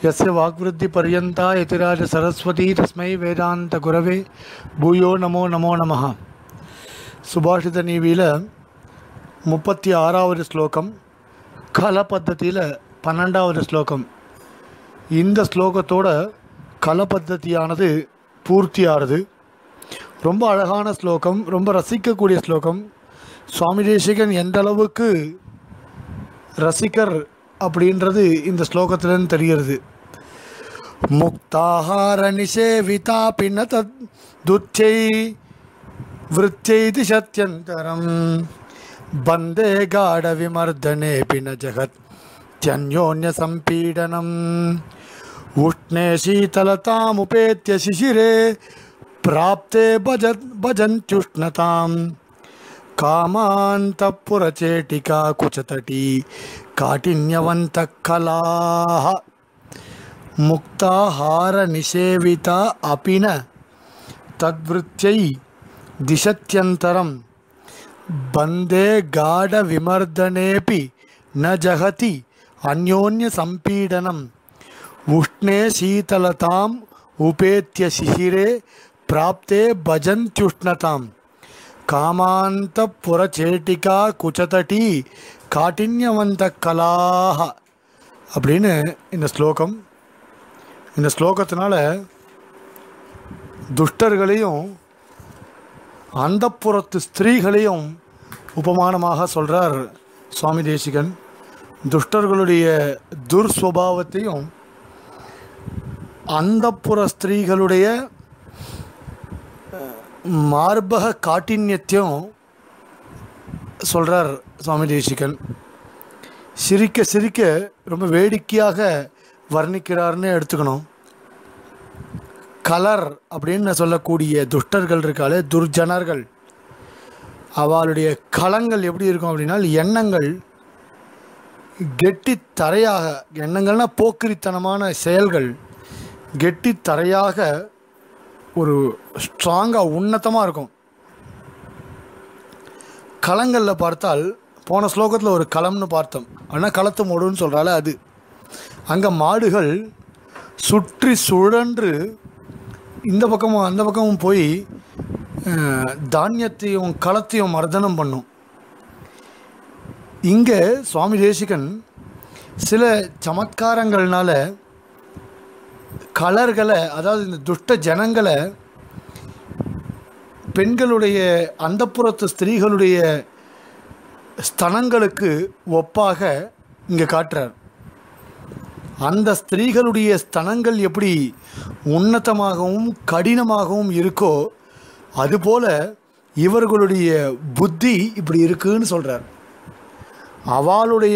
यस्य वाग्वृद्धिपर्यन्ता यतिराजसरस्वती तस्मै वेदान्तगुरवे பூயோ நமோ நமோ நமः சுபாஷித நீவியில் முப்பத்தி ஆறாவது ஸ்லோகம் கல பத்ததியில் பன்னெண்டாவது ஸ்லோகம் இந்த ஸ்லோகத்தோட கல பத்ததியானது பூர்த்தியாகிறது ரொம்ப அழகான ஸ்லோகம் ரொம்ப ரசிக்கக்கூடிய ஸ்லோகம் சுவாமி தேசிகன் எந்த அளவுக்கு ரசிகர் அப்படின்றது இந்த ஸ்லோகத்திலேருந்து தெரிகிறது முக்தாஹார நிஷேவிதாபி ந தத் துச்சை वृत्त्यैति सत्यन्तरं बन्दे गाढविमर्दनेऽपि न जगत् त्यन्योन्यसम्पीडनम् उष्णे शीतलतामुपेत्य शिशिरे प्राप्ते भज भजन्त्युष्णतां कामान्तःपुरचेटिका कुचतटी काठिन्यवन्तः कलाः मुक्ताहारनिषेविता अपि न तद्वृत्त्यै दिशत्यन्तरं बन्दे गाढविमर्दनेऽपि न जहति अन्योन्यसम्पीडनम् उष्णे शीतलताम् उपेत्य शिशिरे प्राप्ते भजन्त्युष्णतां காமாந்தப்புறச்சேட்டிகா குச்சதட்டி காட்டின்யவந்த கலாக அப்படின்னு இந்த ஸ்லோகம் இந்த ஸ்லோகத்தினால துஷ்டர்களையும் அந்தப்புறத்து ஸ்திரீகளையும் உபமானமாக சொல்கிறார் சுவாமி தேசிகன் துஷ்டர்களுடைய துர்ஸ்வபாவத்தையும் அந்தப்புற ஸ்திரீகளுடைய மார்பக காட்டின்யத்தையும் சொல்கிறார் சுவாமி தேசிகன் சிரிக்க சிரிக்க ரொம்ப வேடிக்கையாக வர்ணிக்கிறார்னு எடுத்துக்கணும் கலர் அப்படின்னு சொல்லக்கூடிய துஷ்டர்கள் இருக்காளே துர்ஜனர்கள் அவளுடைய களங்கள் எப்படி இருக்கும் அப்படின்னா எண்ணங்கள் கெட்டி தரையாக எண்ணங்கள்னா போக்கிரித்தனமான செயல்கள் கெட்டி தரையாக ஒரு ஸ்ட்ராங்காக உன்னதமாக இருக்கும் களங்களில் பார்த்தால் போன ஸ்லோகத்தில் ஒரு களம்னு பார்த்தோம் ஆனால் களத்து மூடுன்னு சொல்கிறால அது அங்கே மாடுகள் சுற்றி சுழன்று இந்த பக்கமும் அந்த பக்கமும் போய் தானியத்தையும் களத்தையும் மர்தனம் பண்ணும் இங்கே சுவாமி தேசிகன் சில சமத்காரங்கள்னால கலர்களை அதாவது இந்த துஷ்ட ஜனங்களை பெண்களுடைய அந்தப்புறத்து ஸ்திரீகளுடைய ஸ்தனங்களுக்கு ஒப்பாக இங்கே காட்டுறார் அந்த ஸ்திரீகளுடைய ஸ்தனங்கள் எப்படி உன்னதமாகவும் கடினமாகவும் இருக்கோ அதுபோல இவர்களுடைய புத்தி இப்படி இருக்குன்னு சொல்கிறார் அவளுடைய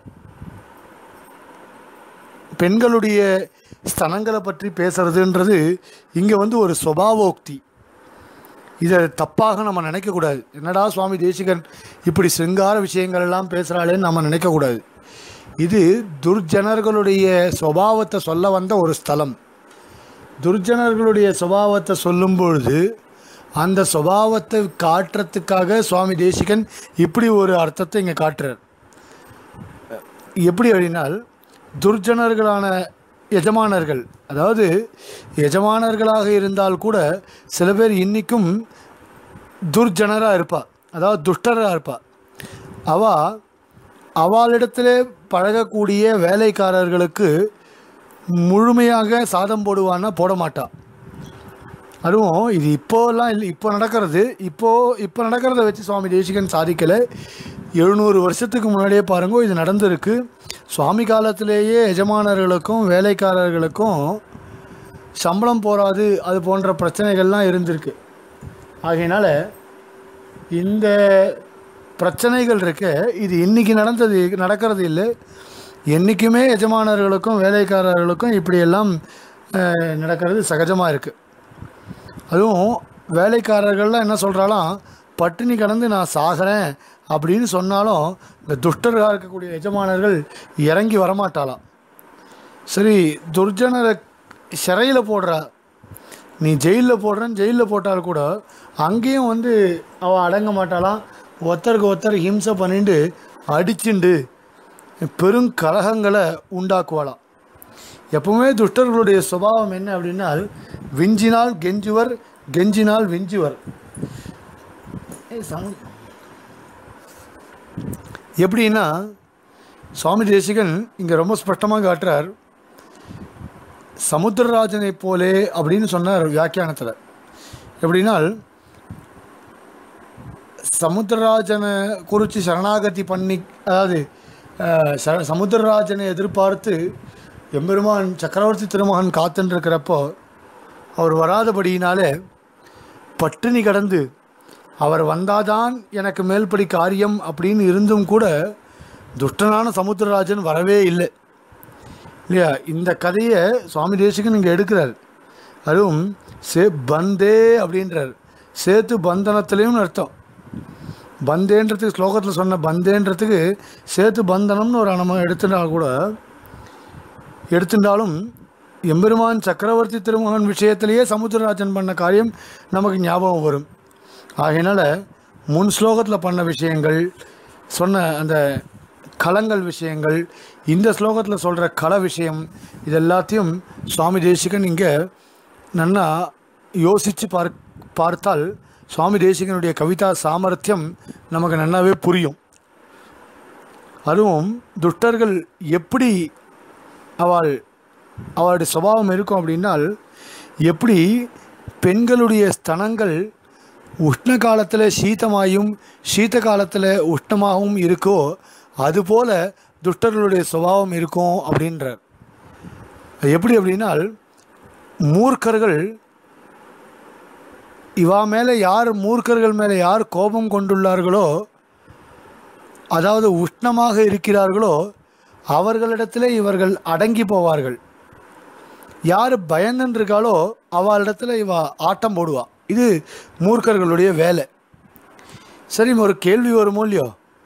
பெண்களுடைய ஸ்தனங்களை பற்றி பேசுறதுன்றது இங்கே வந்து ஒரு சுபாவோக்தி இதை தப்பாக நம்ம நினைக்கக்கூடாது என்னடா சுவாமி தேசிகன் இப்படி சிங்கார விஷயங்கள் எல்லாம் பேசுகிறாளேன்னு நம்ம நினைக்கக்கூடாது இது துர்ஜனர்களுடைய சுபாவத்தை சொல்ல வந்த ஒரு ஸ்தலம் துர்ஜனர்களுடைய சுபாவத்தை சொல்லும் பொழுது அந்த சுபாவத்தை காட்டுறதுக்காக சுவாமி தேசிகன் இப்படி ஒரு அர்த்தத்தை இங்கே காட்டுறார் எப்படி அப்படின்னால் துர்ஜனர்களான எஜமானர்கள் அதாவது எஜமானர்களாக இருந்தால் கூட சில பேர் இன்றைக்கும் துர்ஜனராக இருப்பாள் அதாவது துஷ்டராக இருப்பாள் அவள் அவளிடத்திலே பழகக்கூடிய வேலைக்காரர்களுக்கு முழுமையாக சாதம் போடுவான்னா போட மாட்டாள் அதுவும் இது இப்போலாம் இல்லை இப்போ நடக்கிறது இப்போது இப்போ நடக்கிறத வச்சு சுவாமி தேசிகன் சாதிக்கலை எழுநூறு வருஷத்துக்கு முன்னாடியே பாருங்க இது நடந்திருக்கு சுவாமி காலத்திலேயே எஜமானர்களுக்கும் வேலைக்காரர்களுக்கும் சம்பளம் போகாது அது போன்ற பிரச்சனைகள்லாம் இருந்திருக்கு ஆகையினால இந்த பிரச்சனைகள் இருக்க இது இன்றைக்கி நடந்தது நடக்கிறது இல்லை என்றைக்குமே எஜமானர்களுக்கும் வேலைக்காரர்களுக்கும் இப்படியெல்லாம் நடக்கிறது சகஜமாக இருக்குது அதுவும் வேலைக்காரர்கள்லாம் என்ன சொல்கிறாலாம் பட்டினி கடந்து நான் சாகிறேன் அப்படின்னு சொன்னாலும் இந்த துஷ்டர்களாக இருக்கக்கூடிய எஜமானர்கள் இறங்கி வரமாட்டாளாம் சரி துர்ஜனரை சிறையில் போடுறா நீ ஜெயிலில் போடுறேன்னு ஜெயிலில் போட்டால் கூட அங்கேயும் வந்து அவள் அடங்க மாட்டாளாம் ஒருத்தருக்கு ஒருத்தர் ஹிம்சை பண்ணிட்டு அடிச்சுண்டு பெருங்கலகங்களை உண்டாக்குவாளாம் எப்பவுமே துஷ்டர்களுடைய சுபாவம் என்ன அப்படின்னால் விஞ்சினால் கெஞ்சுவர் கெஞ்சினால் விஞ்சுவர் ஏய், சம- எப்படின்னா சுவாமி தேசிகன் இங்கே ரொம்ப ஸ்பஷ்டமாக காட்டுறார் சமுத்திரராஜனைப் போலே அப்படின்னு சொன்னார் வியாக்கியானத்தில் எப்படின்னால் சமுத்திரராஜனை குறித்து சரணாகதி பண்ணி அதாவது அஹ், ச- சமுத்திரராஜனை எதிர்பார்த்து எம்பெருமான் சக்கரவர்த்தி திருமகன் காத்துன்னு இருக்கிறப்போ அவர் வராதபடியினாலே பட்டினி கடந்து அவர் வந்தாதான் எனக்கு மேல்படி காரியம் அப்படின்னு இருந்தும் கூட துஷ்டனான சமுத்திரராஜன் வரவே இல்லை இல்லையா இந்த கதையை சுவாமி தேசிகன் இங்கே எடுக்கிறார் அதுவும் சே பந்தே அப்படின்றார் சேத்து பந்தனத்திலையும் அர்த்தம் பந்தேன்றதுக்கு ஸ்லோகத்தில் சொன்ன பந்தேன்றதுக்கு சேத்து பந்தனம்னு ஒரு நம்ம எடுத்துட்டா கூட எடுத்துட்டாலும் எம்பெருமான் சக்கரவர்த்தி திருமகன் விஷயத்திலேயே சமுத்திரராஜன் பண்ண காரியம் நமக்கு ஞாபகம் வரும் ஆகையினால முன் ஸ்லோகத்தில் பண்ண விஷயங்கள் சொன்ன அந்த களங்கள் விஷயங்கள் இந்த ஸ்லோகத்தில் சொல்கிற கள விஷயம் இது எல்லாத்தையும் சுவாமி தேசிகன் இங்கே நன்னா யோசித்து பார் பார்த்தால் சுவாமி தேசிகனுடைய கவிதா சாமர்த்தியம் நமக்கு நன்னாவே புரியும் அதுவும் துஷ்டர்கள் எப்படி அவள் அவளுடைய சுபாவம் இருக்கும் அப்படின்னால் எப்படி பெண்களுடைய ஸ்தனங்கள் உஷ்ண காலத்தில் சீதமாயும் சீத காலத்தில் உஷ்ணமாகவும் இருக்கோ அதுபோல துஷ்டர்களுடைய சுபாவம் இருக்கும் அப்படின்றார் அது எப்படி அப்படின்னால் மூர்க்கர்கள் இவா மேலே யார் மூர்க்கர்கள் மேலே யார் கோபம் கொண்டுள்ளார்களோ அதாவது உஷ்ணமாக இருக்கிறார்களோ அவர்களிடத்திலே இவர்கள் அடங்கி போவார்கள் யார் பயந்துன்னு இருக்காளோ அவளிடத்துல இவ ஆட்டம் போடுவா இது மூர்க்கர்களுடைய வேலை சரி ஒரு கேள்வி வருமோ இல்லையோ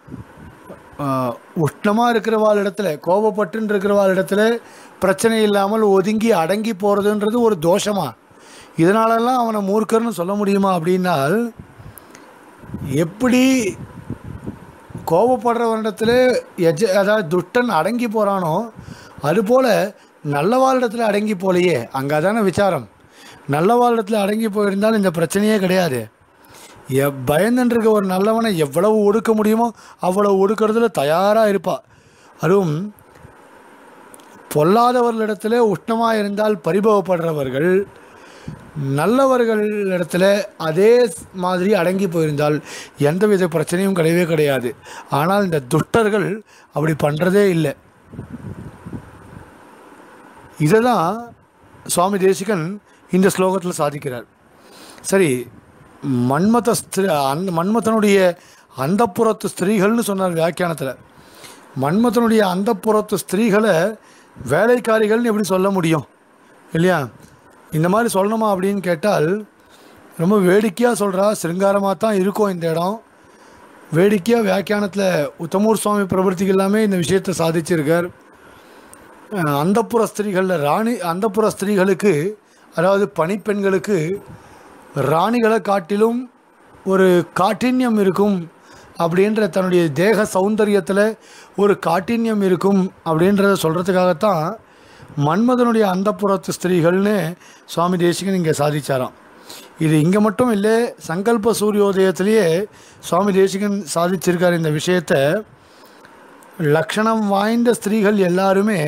உஷ்ணமாக இருக்கிறவாள் இடத்துல கோபப்பட்டுன்னு இருக்கிறவாள் இடத்துல பிரச்சனை இல்லாமல் ஒதுங்கி அடங்கி போகிறதுன்றது ஒரு தோஷமா இதனாலெல்லாம் அவனை மூர்க்கர்னு சொல்ல முடியுமா அப்படின்னால் எப்படி கோபப்படுறவனிடத்தில் எஜ அதாவது துஷ்டன் அடங்கி போகிறானோ அதுபோல் நல்லவாளிடத்தில் அடங்கி போலையே அங்கே தானே விசாரம் நல்லவாளிடத்தில் அடங்கி போயிருந்தால் இந்த பிரச்சனையே கிடையாது எ பயந்துருக்க ஒரு நல்லவனை எவ்வளவு ஒடுக்க முடியுமோ அவ்வளவு ஒடுக்கிறதுல தயாராக இருப்பா அதுவும் பொல்லாதவர்களிடத்தில் உஷ்ணமாக இருந்தால் பரிபவப்படுறவர்கள் நல்லவர்களிடத்தில் அதே மாதிரி அடங்கி போயிருந்தால் எந்தவித பிரச்சனையும் கிடையவே கிடையாது ஆனால் இந்த துஷ்டர்கள் அப்படி பண்ணுறதே இல்லை இதை தான் சுவாமி தேசிகன் இந்த ஸ்லோகத்தில் சாதிக்கிறார் சரி மன்மத ஸ்திரீ அந்த மன்மதனுடைய அந்தப்புறத்து ஸ்திரீகள்னு சொன்னார் வியாக்கியானத்தில் மன்மதனுடைய அந்தப்புறத்து ஸ்திரீகளை வேலைக்காரிகள்னு எப்படி சொல்ல முடியும் இல்லையா இந்த மாதிரி சொல்லணுமா அப்படின்னு கேட்டால் ரொம்ப வேடிக்கையாக சொல்கிறா சிருங்காரமாக தான் இருக்கும் இந்த இடம் வேடிக்கையாக வியாக்கியானத்தில் உத்தமூர் சுவாமி பிரபுத்திக்கு எல்லாமே இந்த விஷயத்தை சாதிச்சிருக்கார் அந்தப்புற ஸ்திரீகளில் ராணி அந்தப்புற ஸ்திரீகளுக்கு அதாவது பணிப்பெண்களுக்கு ராணிகளை காட்டிலும் ஒரு காட்டின்யம் இருக்கும் அப்படின்ற தன்னுடைய தேக சௌந்தரியத்தில் ஒரு காட்டின்யம் இருக்கும் அப்படின்றத சொல்கிறதுக்காகத்தான் மன்மதனுடைய அந்தப்புறத்து ஸ்திரீகள்னு சுவாமி தேசிகன் இங்கே சாதிச்சாராம் இது இங்கே மட்டும் இல்லை சங்கல்ப சூரியோதயத்திலேயே சுவாமி தேசிகன் சாதிச்சிருக்கார் இந்த விஷயத்தை லக்ஷணம் வாய்ந்த ஸ்திரீகள் எல்லாருமே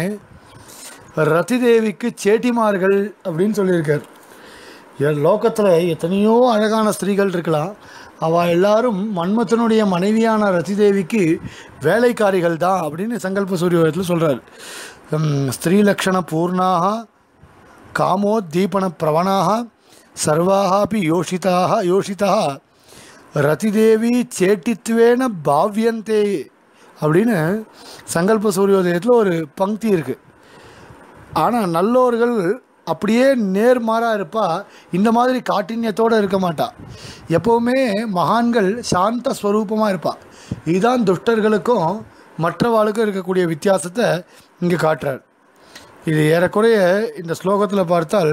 ரதிதேவிக்கு சேட்டிமார்கள் அப்படின்னு சொல்லியிருக்கார் என் லோகத்தில் எத்தனையோ அழகான ஸ்திரீகள் இருக்கலாம் அவள் எல்லாரும் மன்மத்தனுடைய மனைவியான ரதிதேவிக்கு வேலைக்காரிகள் தான் அப்படின்னு சங்கல்ப சூரியோதயத்தில் சொல்கிறார் ஸ்திரீலக்ஷண பூர்ணாக காமோத்தீபன பிரவணாக சர்வாக அப்படி யோஷிதாக யோஷிதா ரதிதேவி சேட்டித்வேன பாவ்யந்தே அப்படின்னு சங்கல்ப சூரியோதயத்தில் ஒரு பங்க்தி இருக்குது ஆனால் நல்லோர்கள் அப்படியே நேர்மாறாக இருப்பா இந்த மாதிரி காட்டின்யத்தோடு இருக்க மாட்டா எப்போவுமே மகான்கள் சாந்த ஸ்வரூபமாக இருப்பா இதுதான் துஷ்டர்களுக்கும் மற்றவாளுக்கும் இருக்கக்கூடிய வித்தியாசத்தை இங்கே காட்டுறார் இது ஏறக்குறைய இந்த ஸ்லோகத்தில் பார்த்தால்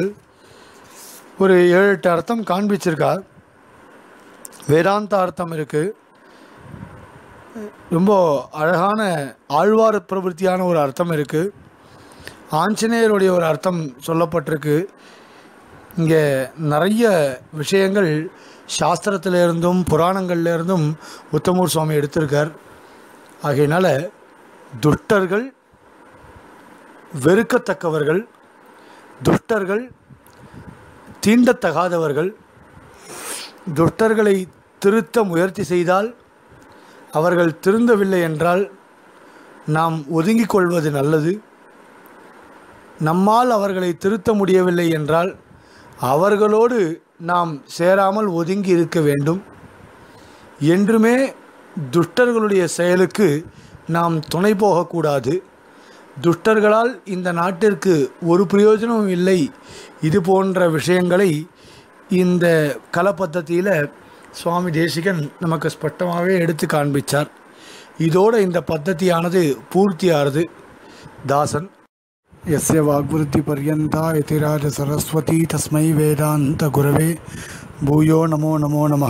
ஒரு ஏழு எட்டு அர்த்தம் காண்பிச்சிருக்கா வேதாந்த அர்த்தம் இருக்குது ரொம்ப அழகான ஆழ்வார் பிரவருத்தியான ஒரு அர்த்தம் இருக்குது ஆஞ்சநேயருடைய ஒரு அர்த்தம் சொல்லப்பட்டிருக்கு இங்கே நிறைய விஷயங்கள் சாஸ்திரத்துல இருந்தும் புராணங்கள்ல இருந்தும் உத்தமூர் சுவாமி எடுத்திருக்கார் ஆகையினால துஷ்டர்கள் வெறுக்கத்தக்கவர்கள் துஷ்டர்கள் தீண்டத்தகாதவர்கள் துஷ்டர்களை திருத்த முயற்சி செய்தால் அவர்கள் திருந்தவில்லை என்றால் நாம் ஒதுங்கிக் கொள்வது நல்லது நம்மால் அவர்களை திருத்த முடியவில்லை என்றால் அவர்களோடு நாம் சேராமல் ஒதுங்கி இருக்க வேண்டும் என்றுமே துஷ்டர்களுடைய செயலுக்கு நாம் துணை போகக்கூடாது துஷ்டர்களால் இந்த நாட்டிற்கு ஒரு பிரயோஜனமும் இல்லை இது போன்ற விஷயங்களை இந்த கல பద్ధதியில் சுவாமி தேசிகன் நமக்கு ஸ்பஷ்டமாகவே எடுத்து காண்பிச்சார் இதோட இந்த பద్ధதியானது பூர்த்தியாகிறது தாசன் यस्य वाग्वृत्तिपर्यन्ता यतिराजसरस्वती तस्मै वेदान्तगुरवे भूयो नमो नमो नमः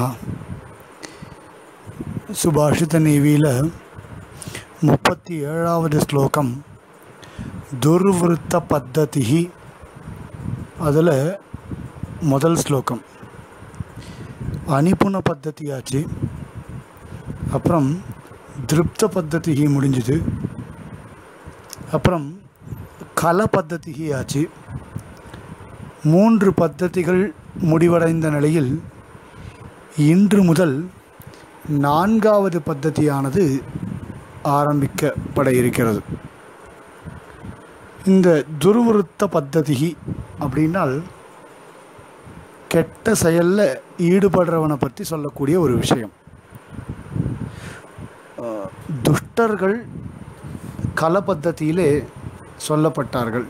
சுபாஷிதநேவியில் முப்பத்தி ஏழாவது ஸ்லோகம் துர்விருத்த பத்ததி அதில் முதல் ஸ்லோகம் அனிபுண பத்ததியாச்சு அப்புறம் திருப்த பத்ததி முடிஞ்சுது அப்புறம் கல பத்ததி ஆச்சு மூன்று பத்ததிகள் முடிவடைந்த நிலையில் இன்று முதல் நான்காவது பத்ததியானது ஆரம்பிக்கப்பட இருக்கிறது இந்த துருவிருத்த பத்ததி அப்படின்னால் கெட்ட செயலில் ஈடுபடுறவனை பற்றி சொல்லக்கூடிய ஒரு விஷயம் அஹ், துஷ்டர்கள் கல பத்ததியிலே சொல்லப்பட்டார்கள்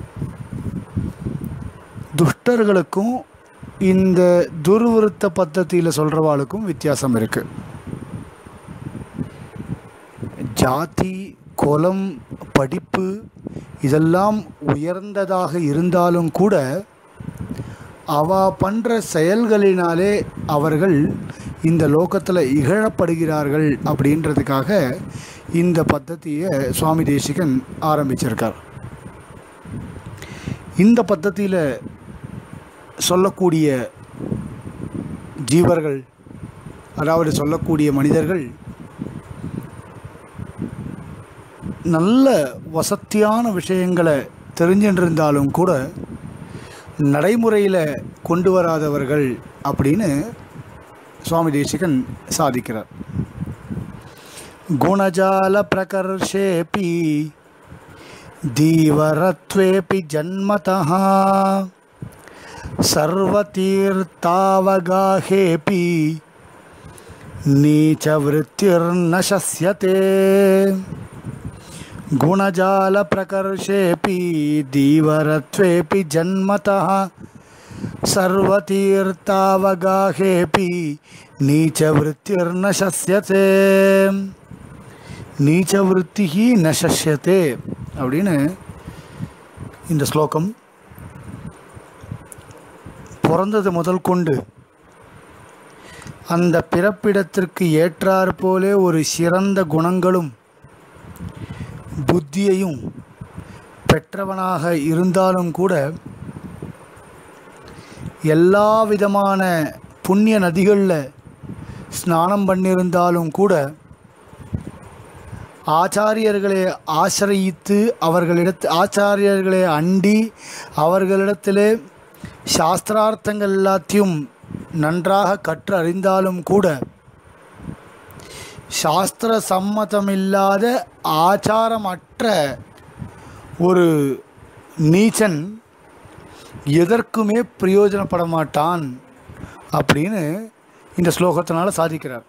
துஷ்டர்களுக்கும் இந்த துர்விருத்த பத்ததியில் சொல்கிறவாளுக்கும் வித்தியாசம் இருக்குது ஜாதி குலம் படிப்பு இதெல்லாம் உயர்ந்ததாக இருந்தாலும் கூட அவ பண்ணுற செயல்களினாலே அவர்கள் இந்த லோகத்தில் இகழப்படுகிறார்கள் அப்படின்றதுக்காக இந்த பద్ధதியை சுவாமி தேசிகன் ஆரம்பிச்சிருக்கார் இந்த பద్ధதியில் சொல்லக்கூடிய ஜீவர்கள் அதாவது சொல்லக்கூடிய மனிதர்கள் நல்ல வசத்தியான விஷயங்களை தெரிஞ்சின்றிருந்தாலும் கூட நடைமுறையில் கொண்டு வராதவர்கள் அப்படின்னு சுவாமி தேசிகன் சாதிக்கிறார் குணஜால பிரகர்ஷேபி தீவரத்வேபி ஜன்மதः सर्वतीर्थावगाहेऽपि नीचवृत्तिर्न शस्यते गुणजालप्रकर्षेऽपि धीवरत्वेऽपि जन्मतः सर्वतीर्थावगाहेऽपि नीचवृत्तिर्न शस्यते நீச்சவிருத்திகி நசஷ்யத்தே அப்படின்னு இந்த ஸ்லோகம் பிறந்தது முதல் கொண்டு அந்த பிறப்பிடத்திற்கு ஏற்றாற் போலே ஒரு சிறந்த குணங்களும் புத்தியையும் பெற்றவனாக இருந்தாலும் கூட எல்லா விதமான புண்ணிய நதிகளில் ஸ்நானம் பண்ணியிருந்தாலும் கூட ஆச்சாரியர்களை ஆசிரயித்து அவர்களிடத்து ஆச்சாரியர்களை அண்டி அவர்களிடத்திலே சாஸ்திரார்த்தங்கள் எல்லாத்தையும் நன்றாக கற்று அறிந்தாலும் கூட சாஸ்திர சம்மதமில்லாத ஆச்சாரமற்ற ஒரு நீச்சன் எதற்குமே பிரயோஜனப்பட மாட்டான் அப்படின்னு இந்த ஸ்லோகத்தினால சாதிக்கிறார்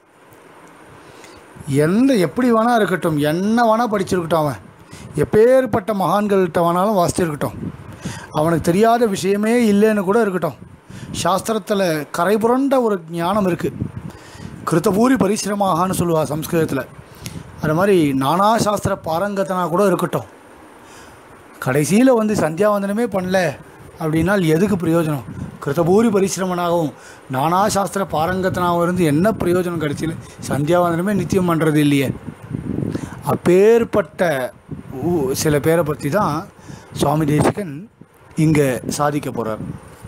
எந்த எப்படி வேணா இருக்கட்டும் என்ன வேணா படிச்சிருக்கட்டும் அவன் எப்பேற்பட்ட மகான்கள்கிட்ட வேணாலும் வாசிச்சிருக்கட்டும் அவனுக்கு தெரியாத விஷயமே இல்லைன்னு கூட இருக்கட்டும் சாஸ்திரத்தில் கரைபுரண்ட ஒரு ஞானம் இருக்குது கிருத்தபூரி பரிசிரமாகான்னு சொல்லுவா சம்ஸ்கிருதத்தில் அது மாதிரி நானா சாஸ்திர பாரங்கத்தனா கூட இருக்கட்டும் கடைசியில் வந்து சந்தியாவந்தனமே பண்ணல அப்படின்னால் எதுக்கு பிரயோஜனம் கிருத்தபூரி பரிசிரமனாகவும் நானா சாஸ்திர பாரங்கத்தனாகவும் இருந்து என்ன பிரயோஜனம் கிடைச்சில சந்தியாவந்தனமே நித்தியம் பண்ணுறது இல்லையே அப்பேற்பட்ட ஊ- சில பேரை பற்றி தான் சுவாமி தேசிகன் இங்கே சாதிக்க போகிறார்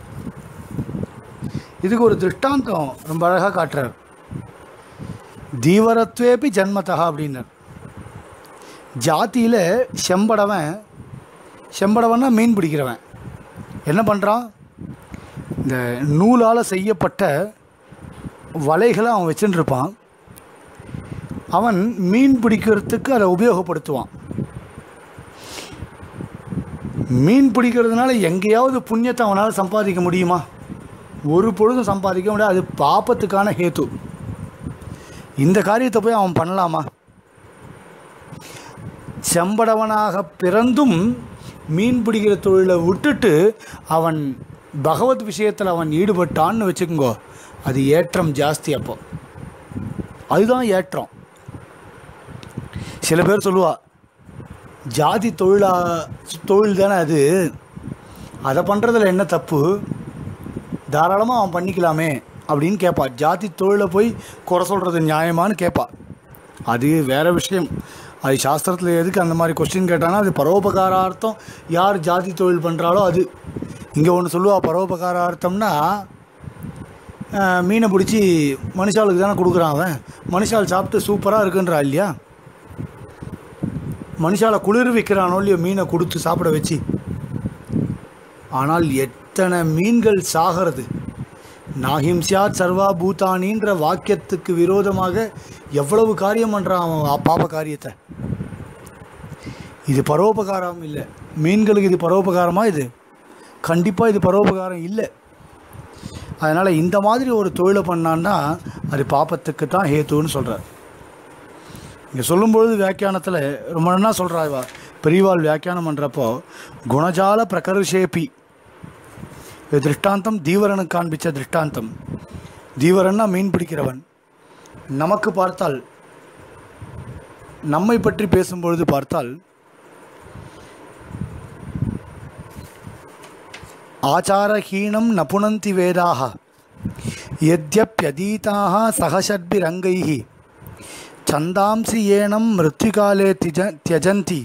இதுக்கு ஒரு திருஷ்டாந்தம் ரொம்ப அழகாக காட்டுறார் தீவரத்வேபி ஜன்மதா அப்படின்னார் ஜாதியில் செம்படவன் செம்படவன்னா மீன் பிடிக்கிறவன் என்ன பண்ணுறான் இந்த நூலால் செய்யப்பட்ட வலைகளை அவன் வச்சுட்டு இருப்பான் அவன் மீன் பிடிக்கிறதுக்கு அதை உபயோகப்படுத்துவான் மீன் பிடிக்கிறதுனால எங்கேயாவது புண்ணியத்தை அவனால் சம்பாதிக்க முடியுமா ஒரு பொழுதும் சம்பாதிக்க முடியாது அது பாப்பத்துக்கான ஹேத்து இந்த காரியத்தை போய் அவன் பண்ணலாமா செம்படவனாக பிறந்தும் மீன் பிடிக்கிற தொழிலை விட்டுட்டு அவன் பகவத் விஷயத்தில் அவன் ஈடுபட்டான்னு வச்சுக்கோங்க அது ஏற்றம் ஜாஸ்தி அப்போ அதுதான் ஏற்றம் சில பேர் சொல்லுவா ஜாதி தொழிலா தொழில் தானே அது அதை பண்ணுறதுல என்ன தப்பு தாராளமாக அவன் பண்ணிக்கலாமே அப்படின்னு கேட்பா ஜாதி தொழிலை போய் குறை சொல்கிறது நியாயமான்னு கேட்பா அது வேறு விஷயம் அது சாஸ்திரத்தில் எதுக்கு அந்த மாதிரி கொஸ்டின் கேட்டானா அது பரோபகாரார்த்தம் யார் ஜாதி தொழில் பண்ணுறாலோ அது இங்கே ஒன்று சொல்லுவா பரோபகாரார்த்தம்னா அஹ், மீனை பிடிச்சி மனுஷாளுக்கு தானே கொடுக்குறான் அவன் மனுஷால் சாப்பிட்டு சூப்பராக இருக்குன்றா இல்லையா மனுஷால குளிர் வைக்கிறானோ இல்லையோ மீனை கொடுத்து சாப்பிட வச்சு ஆனால் எத்தனை மீன்கள் சாகிறது நாஹிம்சியாத் சர்வா பூதானின்ற வாக்கியத்துக்கு விரோதமாக எவ்வளவு காரியம் பண்ணுறான் அவன் பாப காரியத்தை இது பரோபகாரம் இல்லை மீன்களுக்கு இது பரோபகாரமா இது கண்டிப்பாக இது பரோபகாரம் இல்லை அதனால் இந்த மாதிரி ஒரு தொழிலை பண்ணான்னா அது பாப்பத்துக்கு தான் ஹேத்துன்னு சொல்கிறார் இங்கே சொல்லும்பொழுது வியாக்கியானத்தில் ரொம்ப நல்லா சொல்கிறா இவா பெரியவாள் வியாக்கியானம் பண்ணுறப்போ குணஜால பிரகர்ஷேபி இது திருஷ்டாந்தம் தீவரனுக்கு காண்பிச்ச திருஷ்டாந்தம் தீவரன்னா மீன் பிடிக்கிறவன் நமக்கு பார்த்தால் நம்மை பற்றி பேசும்பொழுது பார்த்தால் ஆச்சாரஹீனம் நபுனந்தி வேதாக यद्यप्यधीताः सहषड्भिरङ्गैः छन्दांसि ஏனம் மிருத்யுகாலே திஜ தியஜந்தி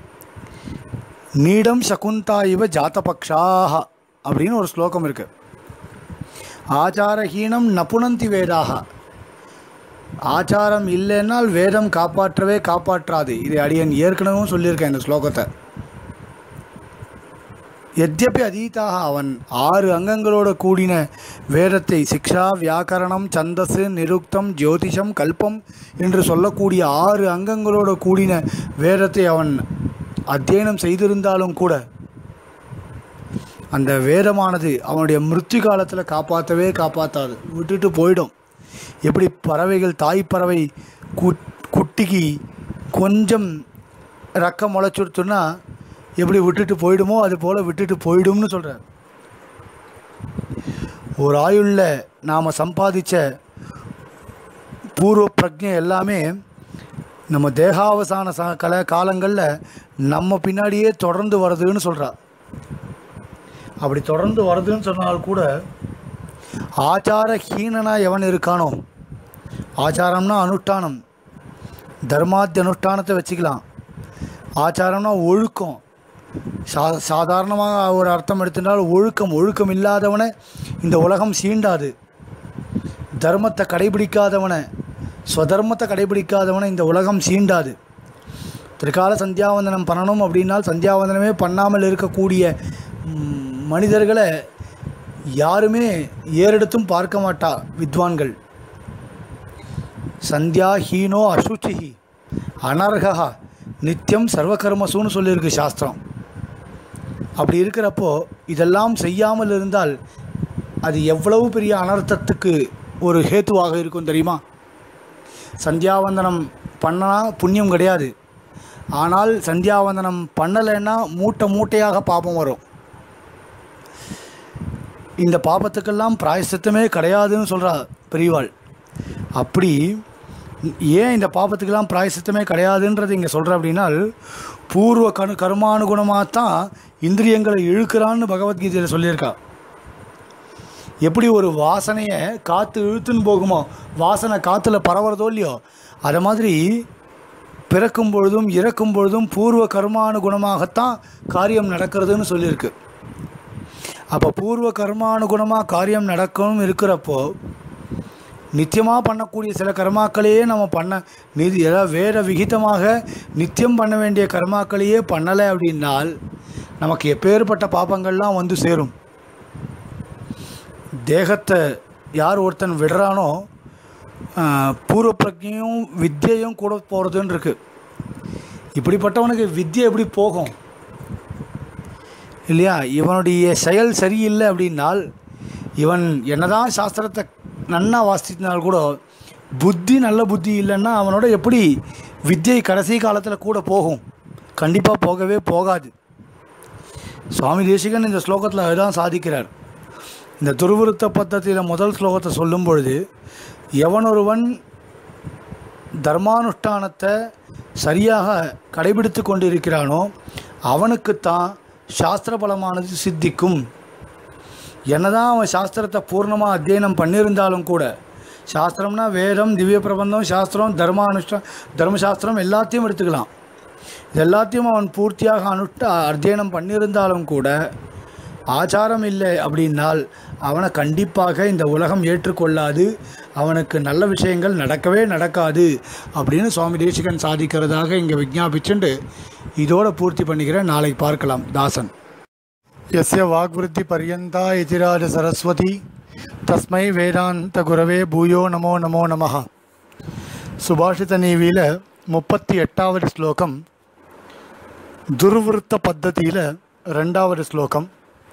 நீடம் சகுந்தா இவ ஜாத்தபக்ஷாக அப்படின்னு ஒரு ஸ்லோகம் இருக்கு ஆச்சாரஹீனம் நபுனந்தி வேதாக ஆச்சாரம் இல்லைன்னால் வேதம் காப்பாற்றவே காப்பாற்றாது இதை அடியன் ஏற்கனவும் சொல்லியிருக்கேன் இந்த ஸ்லோகத்தை எத்யப்பி அதீதாக அவன் ஆறு அங்கங்களோட கூடின வேதத்தை சிக்ஷா வியாக்கரணம் சந்தசு நிருக்தம் ஜோதிஷம் கல்பம் என்று சொல்லக்கூடிய ஆறு அங்கங்களோட கூடின வேதத்தை அவன் அத்தியனம் செய்திருந்தாலும் கூட அந்த வேதமானது அவனுடைய மிருத்யு காலத்தில் காப்பாற்றவே காப்பாற்றாது விட்டுட்டு போயிடும் எப்படி பறவைகள் தாய் பறவை குட் குட்டிக்கு கொஞ்சம் ரக்கம் முளைச்சுடுத்துன்னா எப்படி விட்டுட்டு போயிடுமோ அது போல் விட்டுட்டு போயிடும்னு சொல்கிறார் ஒரு ஆயுளில் நாம் சம்பாதிச்ச பூர்வ பிரஜை எல்லாமே நம்ம தேகாவசான ச கல காலங்களில் நம்ம பின்னாடியே தொடர்ந்து வருதுன்னு சொல்கிறா அப்படி தொடர்ந்து வருதுன்னு சொன்னால் கூட ஆச்சார ஹீனனா எவன் இருக்கானோ ஆச்சாரம்னா அனுஷ்டானம் தர்மாத்திய அனுஷ்டானத்தை வச்சுக்கலாம் ஆச்சாரம்னா ஒழுக்கம் சா சாதாரணமாக ஒரு அர்த்தம் எடுத்துட்டால் ஒழுக்கம் ஒழுக்கம் இல்லாதவனை இந்த உலகம் சீண்டாது தர்மத்தை கடைபிடிக்காதவனை ஸ்வதர்மத்தை கடைபிடிக்காதவனை இந்த உலகம் சீண்டாது திரிகால சந்தியாவந்தனம் பண்ணணும் அப்படின்னால் சந்தியாவந்தனமே பண்ணாமல் இருக்கக்கூடிய ம், மனிதர்களை யாருமே ஏறெடுத்தும் பார்க்க மாட்டா வித்வான்கள் சந்தியா ஹீனோ அசுச்சிஹி அனர்ஹா நித்தியம் சர்வகர்மசுன்னு சொல்லியிருக்கு சாஸ்திரம் அப்படி இருக்கிறப்போ இதெல்லாம் செய்யாமல் இருந்தால் அது எவ்வளவு பெரிய அனர்த்தத்துக்கு ஒரு ஹேத்துவாக இருக்கும் தெரியுமா சந்தியாவந்தனம் பண்ணனா புண்ணியம் கிடையாது ஆனால் சந்தியாவந்தனம் பண்ணலைன்னா மூட்டை மூட்டையாக பாபம் வரும் இந்த பாபத்துக்கெல்லாம் பிராயசித்தமே கிடையாதுன்னு சொல்கிறா பெரியவாள் அப்படி ஏன் இந்த பாபத்துக்கெல்லாம் பிராயசித்தமே கிடையாதுன்றது இங்கே சொல்கிற அப்படின்னால் பூர்வ கரு கர்மானுகுணமாக தான் இந்திரியங்களை இழுக்கிறான்னு பகவத்கீதையில் சொல்லியிருக்கா எப்படி ஒரு வாசனையை காற்று இழுத்துன்னு போகுமோ வாசனை காற்றுல பரவுறதோ இல்லையோ அதை மாதிரி பிறக்கும் பொழுதும் இறக்கும் பொழுதும் பூர்வ கர்மானுகுணமாகத்தான் காரியம் நடக்கிறதுன்னு சொல்லியிருக்கு அப்போ பூர்வ கர்மானுகுணமாக காரியம் நடக்கணும் இருக்கிறப்போ நித்தியமாக பண்ணக்கூடிய சில கர்மாக்களையே நம்ம பண்ண நிதி ஏதாவது வேறு விகிதமாக நித்தியம் பண்ண வேண்டிய கர்மாக்களையே பண்ணலை அப்படின்னால் நமக்கு எப்பேற்பட்ட பாப்பங்கள்லாம் வந்து சேரும் தேகத்தை யார் ஒருத்தன் விடுறானோ ஆஹ், பூர்வ பிரஜையும் வித்தியையும் கூட போகிறதுன்னு இருக்கு இப்படிப்பட்டவனுக்கு வித்தியை எப்படி போகும் இல்லையா இவனுடைய செயல் சரியில்லை அப்படின்னால் இவன் என்னதான் சாஸ்திரத்தை நன்னா வாசித்தினால் கூட புத்தி நல்ல புத்தி இல்லைன்னா அவனோட எப்படி வித்தியை கடைசி காலத்தில் கூட போகும் கண்டிப்பாக போகவே போகாது சுவாமி தேசிகன் இந்த ஸ்லோகத்தில் அதுதான் சாதிக்கிறார் இந்த துருவிருத்த பத்தத்தில் முதல் ஸ்லோகத்தை சொல்லும் பொழுது எவனொருவன் தர்மானுஷ்டானத்தை சரியாக கடைபிடித்து கொண்டிருக்கிறானோ அவனுக்குத்தான் சாஸ்திர பலமானது சித்திக்கும் என்னதான் அவன் சாஸ்திரத்தை பூர்ணமாக அத்தியனம் பண்ணியிருந்தாலும் கூட சாஸ்திரம்னா வேதம் திவ்ய பிரபந்தம் சாஸ்திரம் தர்மானுஷ்டம் தர்மசாஸ்திரம் எல்லாத்தையும் எடுத்துக்கலாம் இது எல்லாத்தையும் அவன் பூர்த்தியாக அனுஷ்ட அத்தியனம் பண்ணியிருந்தாலும் கூட ஆச்சாரம் இல்லை அப்படின்னால் அவனை கண்டிப்பாக இந்த உலகம் ஏற்றுக்கொள்ளாது அவனுக்கு நல்ல விஷயங்கள் நடக்கவே நடக்காது அப்படின்னு சுவாமி தேசிகன் சாதிக்கிறதாக இங்கே விஜாபிச்சுண்டு இதோட பூர்த்தி பண்ணிக்கிறேன் நாளைக்கு பார்க்கலாம் தாசன் यस्य वाग्वृद्धि पर्यन्ता यतिराज सरस्वती तस्मै வேதாந்த குரவே பூயோ நமோ நமோ நமः சுபாஷித நீவியில் முப்பத்தி எட்டாவது ஸ்லோகம் துர்விருத்த பத்ததியில் ரெண்டாவது ஸ்லோகம்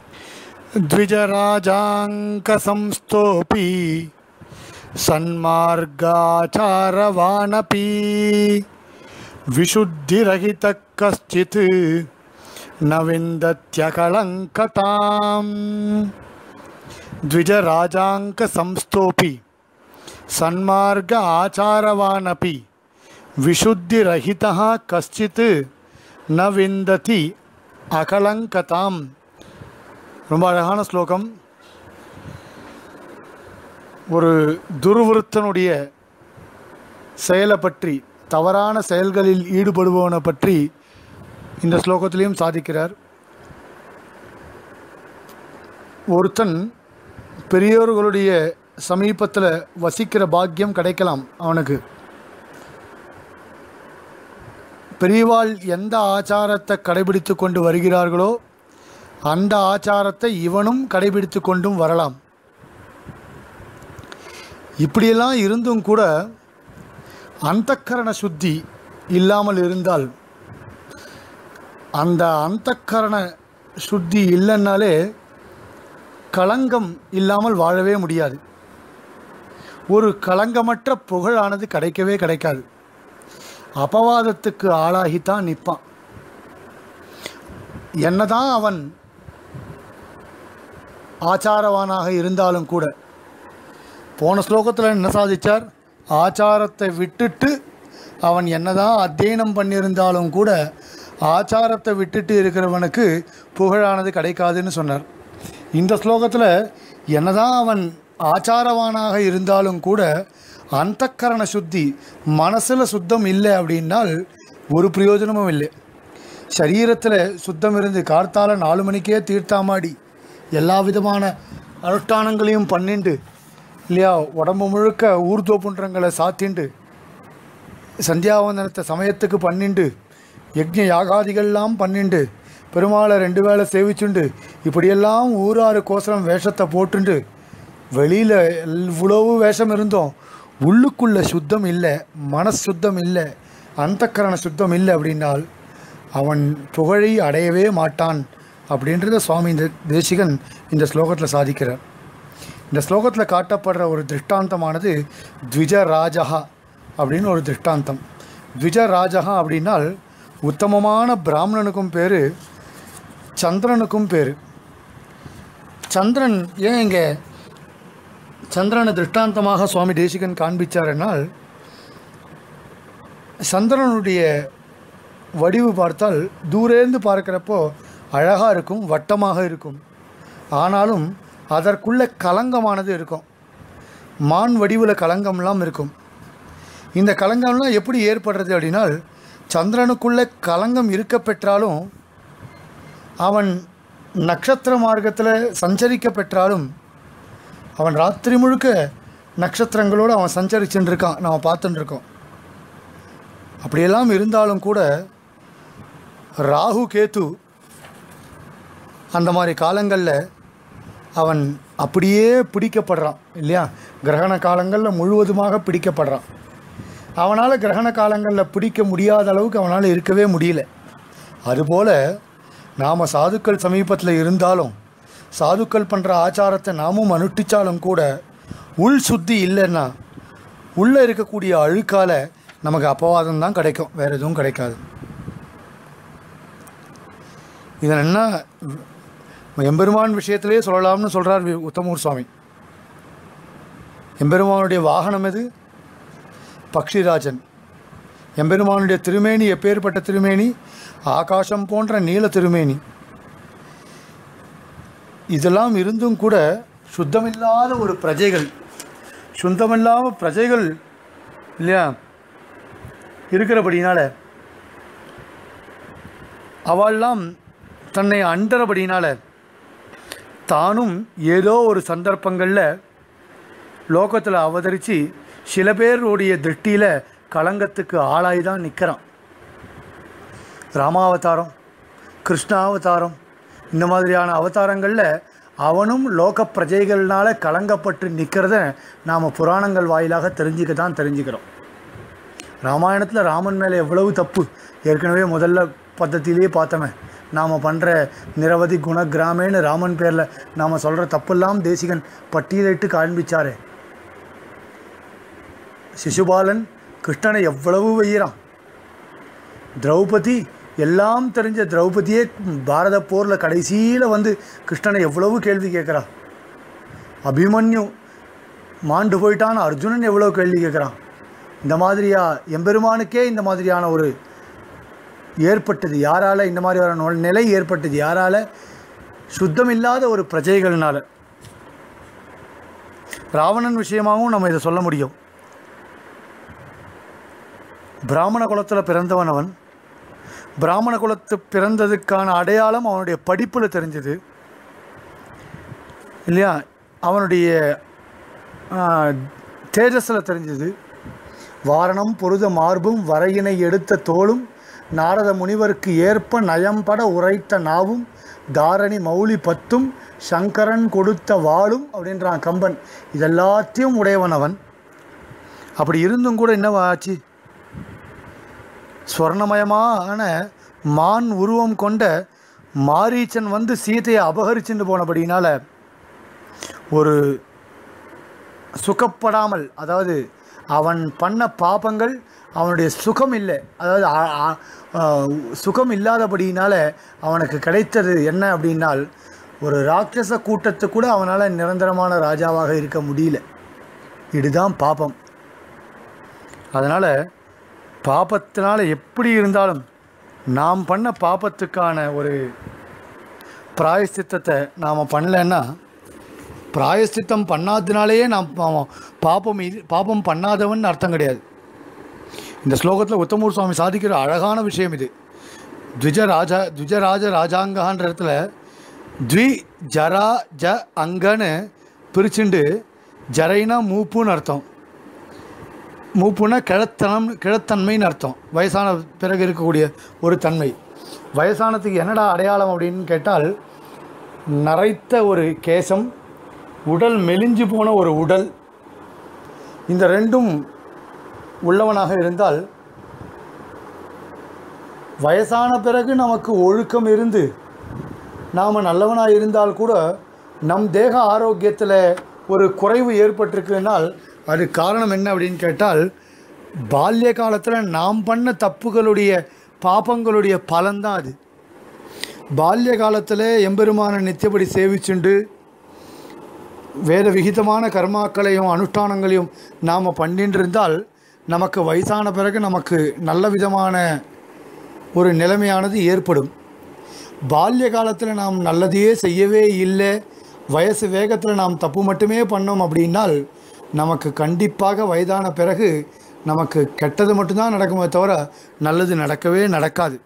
द्विजराजाङ्कसंस्थोऽपि सन्मार्गाचारवानपि विशुद्धिरहितः कश्चित् न विन्दत्यकलङ्कताम् द्विजराजाङ्कसंस्थोऽपि सन्मार्ग आचारवानपि विशुद्धिरहितः कश्चित् न विन्दति அகலங்கதாம் ரொம்ப அழகான ஸ்லோகம் ஒரு துருவிருத்தனுடைய செயலை பற்றி தவறான செயல்களில் ஈடுபடுபவனை பற்றி இந்த ஸ்லோகத்திலையும் சாதிக்கிறார் ஒருத்தன் பெரியோர்களுடைய சமீபத்தில் வசிக்கிற பாக்கியம் கிடைக்கலாம் அவனுக்கு பெரியவாள் எந்த ஆச்சாரத்தை கடைபிடித்து கொண்டு வருகிறார்களோ அந்த ஆச்சாரத்தை இவனும் கடைபிடித்து கொண்டும் வரலாம் இப்படியெல்லாம் இருந்தும் கூட அந்தக்கரண சுத்தி இல்லாமல் இருந்தால் அந்த அந்தக்கரண சுத்தி இல்லைன்னாலே களங்கம் இல்லாமல் வாழவே முடியாது ஒரு களங்கமற்ற புகழானது கிடைக்கவே கிடைக்காது அபவாதத்துக்கு ஆளாகித்தான் நிற்பான் என்னதான் அவன் ஆச்சாரவானாக இருந்தாலும் கூட போன ஸ்லோகத்தில் என்ன சாதிச்சார் ஆச்சாரத்தை விட்டுட்டு அவன் என்னதான் அத்தியனம் பண்ணியிருந்தாலும் கூட ஆச்சாரத்தை விட்டுட்டு இருக்கிறவனுக்கு புகழானது கிடைக்காதுன்னு சொன்னார் இந்த ஸ்லோகத்தில் என்னதான் அவன் ஆச்சாரவானாக இருந்தாலும் கூட அந்தக்கரண சுத்தி மனசில் சுத்தம் இல்லை அப்படின்னால் ஒரு பிரயோஜனமும் இல்லை சரீரத்தில் சுத்தம் இருந்து கார்த்தால நாலு மணிக்கே தீர்த்தாமாடி எல்லா விதமான அனுஷ்டானங்களையும் பண்ணிண்டு இல்லையா உடம்பு முழுக்க ஊர்தோப்புன்றங்களை சாத்திண்டு சந்தியாவந்தனத்தை சமயத்துக்கு பண்ணிண்டு யக்ஞ யாகாதிகள்லாம் பண்ணிண்டு பெருமாளை ரெண்டு வேளை சேவிச்சுண்டு இப்படியெல்லாம் ஊராறு கோசரம் வேஷத்தை போட்டுண்டு வெளியில் இவ்வளவு வேஷம் இருந்தோம் உள்ளுக்குள்ள சுத்தம் இல்லை மனசு சுத்தம் இல்லை அந்தக்கரண சுத்தம் இல்லை அப்படின்னால் அவன் புகழை அடையவே மாட்டான் அப்படின்றத சுவாமி இந்த தேசிகன் இந்த ஸ்லோகத்தில் சாதிக்கிறார் இந்த ஸ்லோகத்தில் காட்டப்படுற ஒரு திருஷ்டாந்தமானது த்விஜ ராஜகா அப்படின்னு ஒரு திருஷ்டாந்தம் த்விஜ ராஜகா அப்படின்னால் உத்தமமான பிராமணனுக்கும் பேர் சந்திரனுக்கும் பேர் சந்திரன் ஏன் இங்கே சந்திரனை திருஷ்டாந்தமாக சுவாமி தேசிகன் காண்பிச்சாரென்னால் சந்திரனுடைய வடிவு பார்த்தால் தூரேந்து பார்க்குறப்போ அழகாக இருக்கும் வட்டமாக இருக்கும் ஆனாலும் அதற்குள்ள கலங்கமானது இருக்கும் மான் வடிவில் கலங்கம்லாம் இருக்கும் இந்த கலங்கம்லாம் எப்படி ஏற்படுறது அப்படின்னால் சந்திரனுக்குள்ளே கலங்கம் இருக்க பெற்றாலும் அவன் நட்சத்திர மார்க்கத்தில் சஞ்சரிக்க பெற்றாலும் அவன் ராத்திரி முழுக்க நட்சத்திரங்களோடு அவன் சஞ்சரிச்சுட்டு இருக்கான் நம்ம பார்த்துட்டு இருக்கோம் அப்படியெல்லாம் இருந்தாலும் கூட ராகு கேத்து அந்த மாதிரி காலங்களில் அவன் அப்படியே பிடிக்கப்படுறான் இல்லையா கிரகண காலங்களில் முழுவதுமாக பிடிக்கப்படுறான் அவனால் கிரகண காலங்களில் பிடிக்க முடியாத அளவுக்கு அவனால் இருக்கவே முடியல அதுபோல் நாம் சாதுக்கள் சமீபத்தில் இருந்தாலும் சாதுக்கள் பண்ணுற ஆச்சாரத்தை நாமும் அனுஷ்டிச்சாலும் கூட உள் சுத்தி இல்லைன்னா உள்ளே இருக்கக்கூடிய அழுக்கால் நமக்கு அப்பவாதம் தான் கிடைக்கும் வேறு எதுவும் கிடைக்காது இதன் என்ன எம்பெருமான் விஷயத்திலே சொல்லலாம்னு சொல்கிறார் வி- உத்தமூர் சுவாமி எம்பெருமானுடைய வாகனம் எது பக்ஷிராஜன் எம்பெருமானுடைய திருமேனி எப்பேற்பட்ட திருமேனி ஆகாசம் போன்ற நீல திருமேனி இதெல்லாம் இருந்தும் கூட சுத்தமில்லாத ஒரு பிரஜைகள் சுத்தமில்லாத பிரஜைகள் இல்லையா இருக்கிறபடினால அவள்லாம் தன்னை அண்டறபடினால தானும் ஏதோ ஒரு சந்தர்ப்பங்களில் லோகத்தில் அவதரித்து சில பேருடைய திருஷ்டியில் களங்கத்துக்கு ஆளாய் தான் நிற்கிறான் ராமாவதாரம் கிருஷ்ணாவதாரம் இந்த மாதிரியான அவதாரங்களில் அவனும் லோக பிரஜைகள்னால கலங்கப்பட்டு நிற்கிறத நாம் புராணங்கள் வாயிலாக தெரிஞ்சுக்க தான் தெரிஞ்சுக்கிறோம் ராமாயணத்தில் ராமன் மேலே எவ்வளவு தப்பு ஏற்கனவே முதல்ல பద్ధதியிலேயே பார்த்தோமே நாம் பண்ணுற நிரவதி குண கிராமேன்னு ராமன் பேரில் நாம் சொல்கிற தப்பெல்லாம் தேசிகன் பட்டியலிட்டு காண்பிச்சாரே சிசுபாலன் கிருஷ்ணனை எவ்வளவு வெய்யறான் திரௌபதி எல்லாம் தெரிஞ்ச திரௌபதியே பாரத போரில் கடைசியில் வந்து கிருஷ்ணனை எவ்வளவு கேள்வி கேட்குறா அபிமன்யு மாண்டு போயிட்டான் அர்ஜுனன் எவ்வளோ கேள்வி கேட்குறான் இந்த மாதிரியா எம்பெருமானுக்கே இந்த மாதிரியான ஒரு ஏற்பட்டது யாரால் இந்த மாதிரியான ஒரு நிலை ஏற்பட்டது யாரால் சுத்தமில்லாத ஒரு பிரஜைகள்னால ராவணன் விஷயமாகவும் நம்ம இதை சொல்ல முடியும் பிராமண குலத்தில் பிறந்தவன் அவன் பிராமண குலத்து பிறந்ததுக்கான அடையாளம் அவனுடைய படிப்பில் தெரிஞ்சது இல்லையா அவனுடைய தேஜஸில் தெரிஞ்சது வாரணம் பொருத மார்பும் வரையினை எடுத்த தோளும் நாரத முனிவருக்கு ஏற்ப நயம்பட உரைத்த நாவும் தாரணி மௌலி பத்தும் சங்கரன் கொடுத்த வாளும் அப்படின்றான் கம்பன் இதெல்லாத்தையும் உடையவன் அவன் அப்படி இருந்தும் கூட என்னவா ஆச்சு ஸ்வர்ணமயமான மான் உருவம் கொண்ட மாரீச்சன் வந்து சீதையை அபகரிச்சுட்டு போனபடினால ஒரு சுகப்படாமல் அதாவது அவன் பண்ண பாபங்கள் அவனுடைய சுகம் இல்லை அதாவது அ- அ- ஆ, சுகம் இல்லாதபடியினால அவனுக்கு கிடைத்தது என்ன அப்படின்னால் ஒரு ராட்சச கூட்டத்து கூட அவனால் நிரந்தரமான ராஜாவாக இருக்க முடியல இதுதான் பாபம் அதனால் பாபத்தினால எப்படி இருந்தாலும் நாம் பண்ண பாபத்துக்கான ஒரு பிராயஷ்சித்தத்தை நாம் பண்ணலைன்னா பிராயஷ்சித்தம் பண்ணாதனாலேயே நாம் பாவம் பாபம் இது பாபம் பண்ணாதவன் அர்த்தம் கிடையாது இந்த ஸ்லோகத்தில் உத்தமூர் சுவாமி சாதிக்கிற அழகான விஷயம் இது த்விஜ ராஜா த்விஜராஜ ராஜாங்கன்ற இடத்துல த்வி ஜரா ஜ அங்கன்னு பிரிச்சுண்டு ஜரைனா மூப்புன்னு அர்த்தம் மூப்புனா கிழத்தனம் கிழத்தன்மைன்னு அர்த்தம் வயசான பிறகு இருக்கக்கூடிய ஒரு தன்மை வயசானத்துக்கு என்னடா அடையாளம் அப்படின்னு கேட்டால் நரைத்த ஒரு கேசம் உடல் மெலிஞ்சு போன ஒரு உடல் இந்த ரெண்டும் உள்ளவனாக இருந்தால் வயசான பிறகு நமக்கு ஒழுக்கம் இருந்து நாம் நல்லவனாக இருந்தால் கூட நம் தேக ஆரோக்கியத்தில் ஒரு குறைவு ஏற்பட்டிருக்குனால் அது காரணம் என்ன அப்படின்னு கேட்டால் பால்ய காலத்தில் நாம் பண்ண தப்புகளுடைய பாபங்களுடைய பலன்தான் அது பால்ய காலத்தில் எம்பெருமான நித்தியப்படி சேவிச்சுண்டு வேத விகிதமான கர்மாக்களையும் அனுஷ்டானங்களையும் நாம் பண்ணிட்டு இருந்தால் நமக்கு வயசான பிறகு நமக்கு நல்ல விதமான ஒரு நிலைமையானது ஏற்படும் பால்ய காலத்தில் நாம் நல்லதையே செய்யவே இல்லை வயசு வேகத்தில் நாம் தப்பு மட்டுமே பண்ணோம் அப்படின்னால் நமக்கு கண்டிப்பாக வயதான பிறகு நமக்கு கெட்டது மட்டும்தான் நடக்குமே தவிர நல்லது நடக்கவே நடக்காது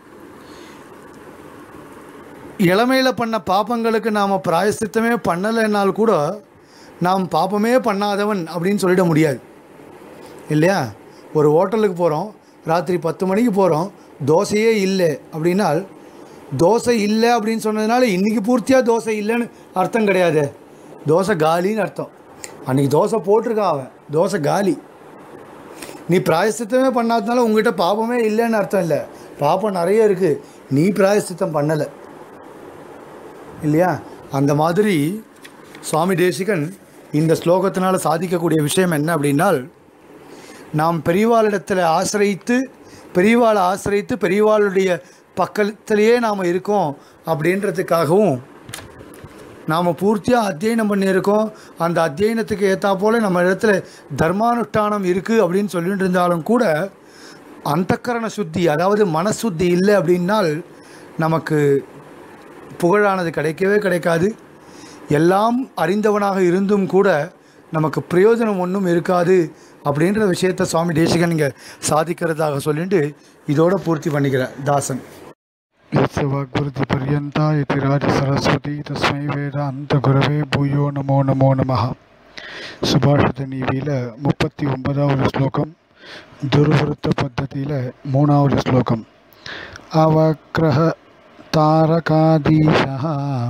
இளமையில் பண்ண பாப்பங்களுக்கு நாம் பிராயசித்தமே பண்ணலைன்னால் கூட நாம் பாப்பமே பண்ணாதவன் அப்படின்னு சொல்லிட முடியாது இல்லையா ஒரு ஹோட்டலுக்கு போகிறோம் ராத்திரி பத்து மணிக்கு போகிறோம் தோசையே இல்லை அப்படின்னால் தோசை இல்லை அப்படின்னு சொன்னதுனால இன்றைக்கி பூர்த்தியாக தோசை இல்லைன்னு அர்த்தம் கிடையாது தோசை காலின்னு அர்த்தம் அன்றைக்கி தோசை போட்டிருக்கான் அவன் தோசை காலி நீ பிராயசித்தமே பண்ணாதனால உங்ககிட்ட பாபமே இல்லைன்னு அர்த்தம் இல்லை பாப்பம் நிறைய இருக்குது நீ பிராயசித்தம் பண்ணலை இல்லையா அந்த மாதிரி சுவாமி தேசிகன் இந்த ஸ்லோகத்தினால் சாதிக்கக்கூடிய விஷயம் என்ன அப்படின்னால் நாம் பெரியவாளிடத்தில் ஆசிரியித்து பெரியவாளை ஆசிரியித்து பெரியவாளுடைய பக்கத்திலேயே நாம் இருக்கோம் அப்படின்றதுக்காகவும் நாம் பூர்த்தியாக அத்தியனம் பண்ணியிருக்கோம் அந்த அத்தியனத்துக்கு ஏற்றா போல் நம்ம இடத்துல தர்மானுஷ்டானம் இருக்குது அப்படின்னு சொல்லிட்டு இருந்தாலும் கூட அந்தக்கரண சுத்தி அதாவது மனசுத்தி இல்லை அப்படின்னால் நமக்கு புகழானது கிடைக்கவே கிடைக்காது எல்லாம் அறிந்தவனாக இருந்தும் கூட நமக்கு பிரயோஜனம் ஒன்றும் இருக்காது அப்படின்ற விஷயத்தை சுவாமி தேசிகன் இங்கே சாதிக்கிறதாக சொல்லிட்டு இதோட பூர்த்தி பண்ணிக்கிறேன் தாசன் यस्य वाग्वृत्तिपर्यन्ता इति राजसरस्वती तस्मै வேதாந்தகுரவே பூயோ நமோ நமோ நமः சுபாஷித நீதியில் முப்பத்தி ஒன்பதாவது ஸ்லோகம் துருவிருத்த பத்ததியில் மூணாவது ஸ்லோகம் அவக்ரஹ தாரகாதீசः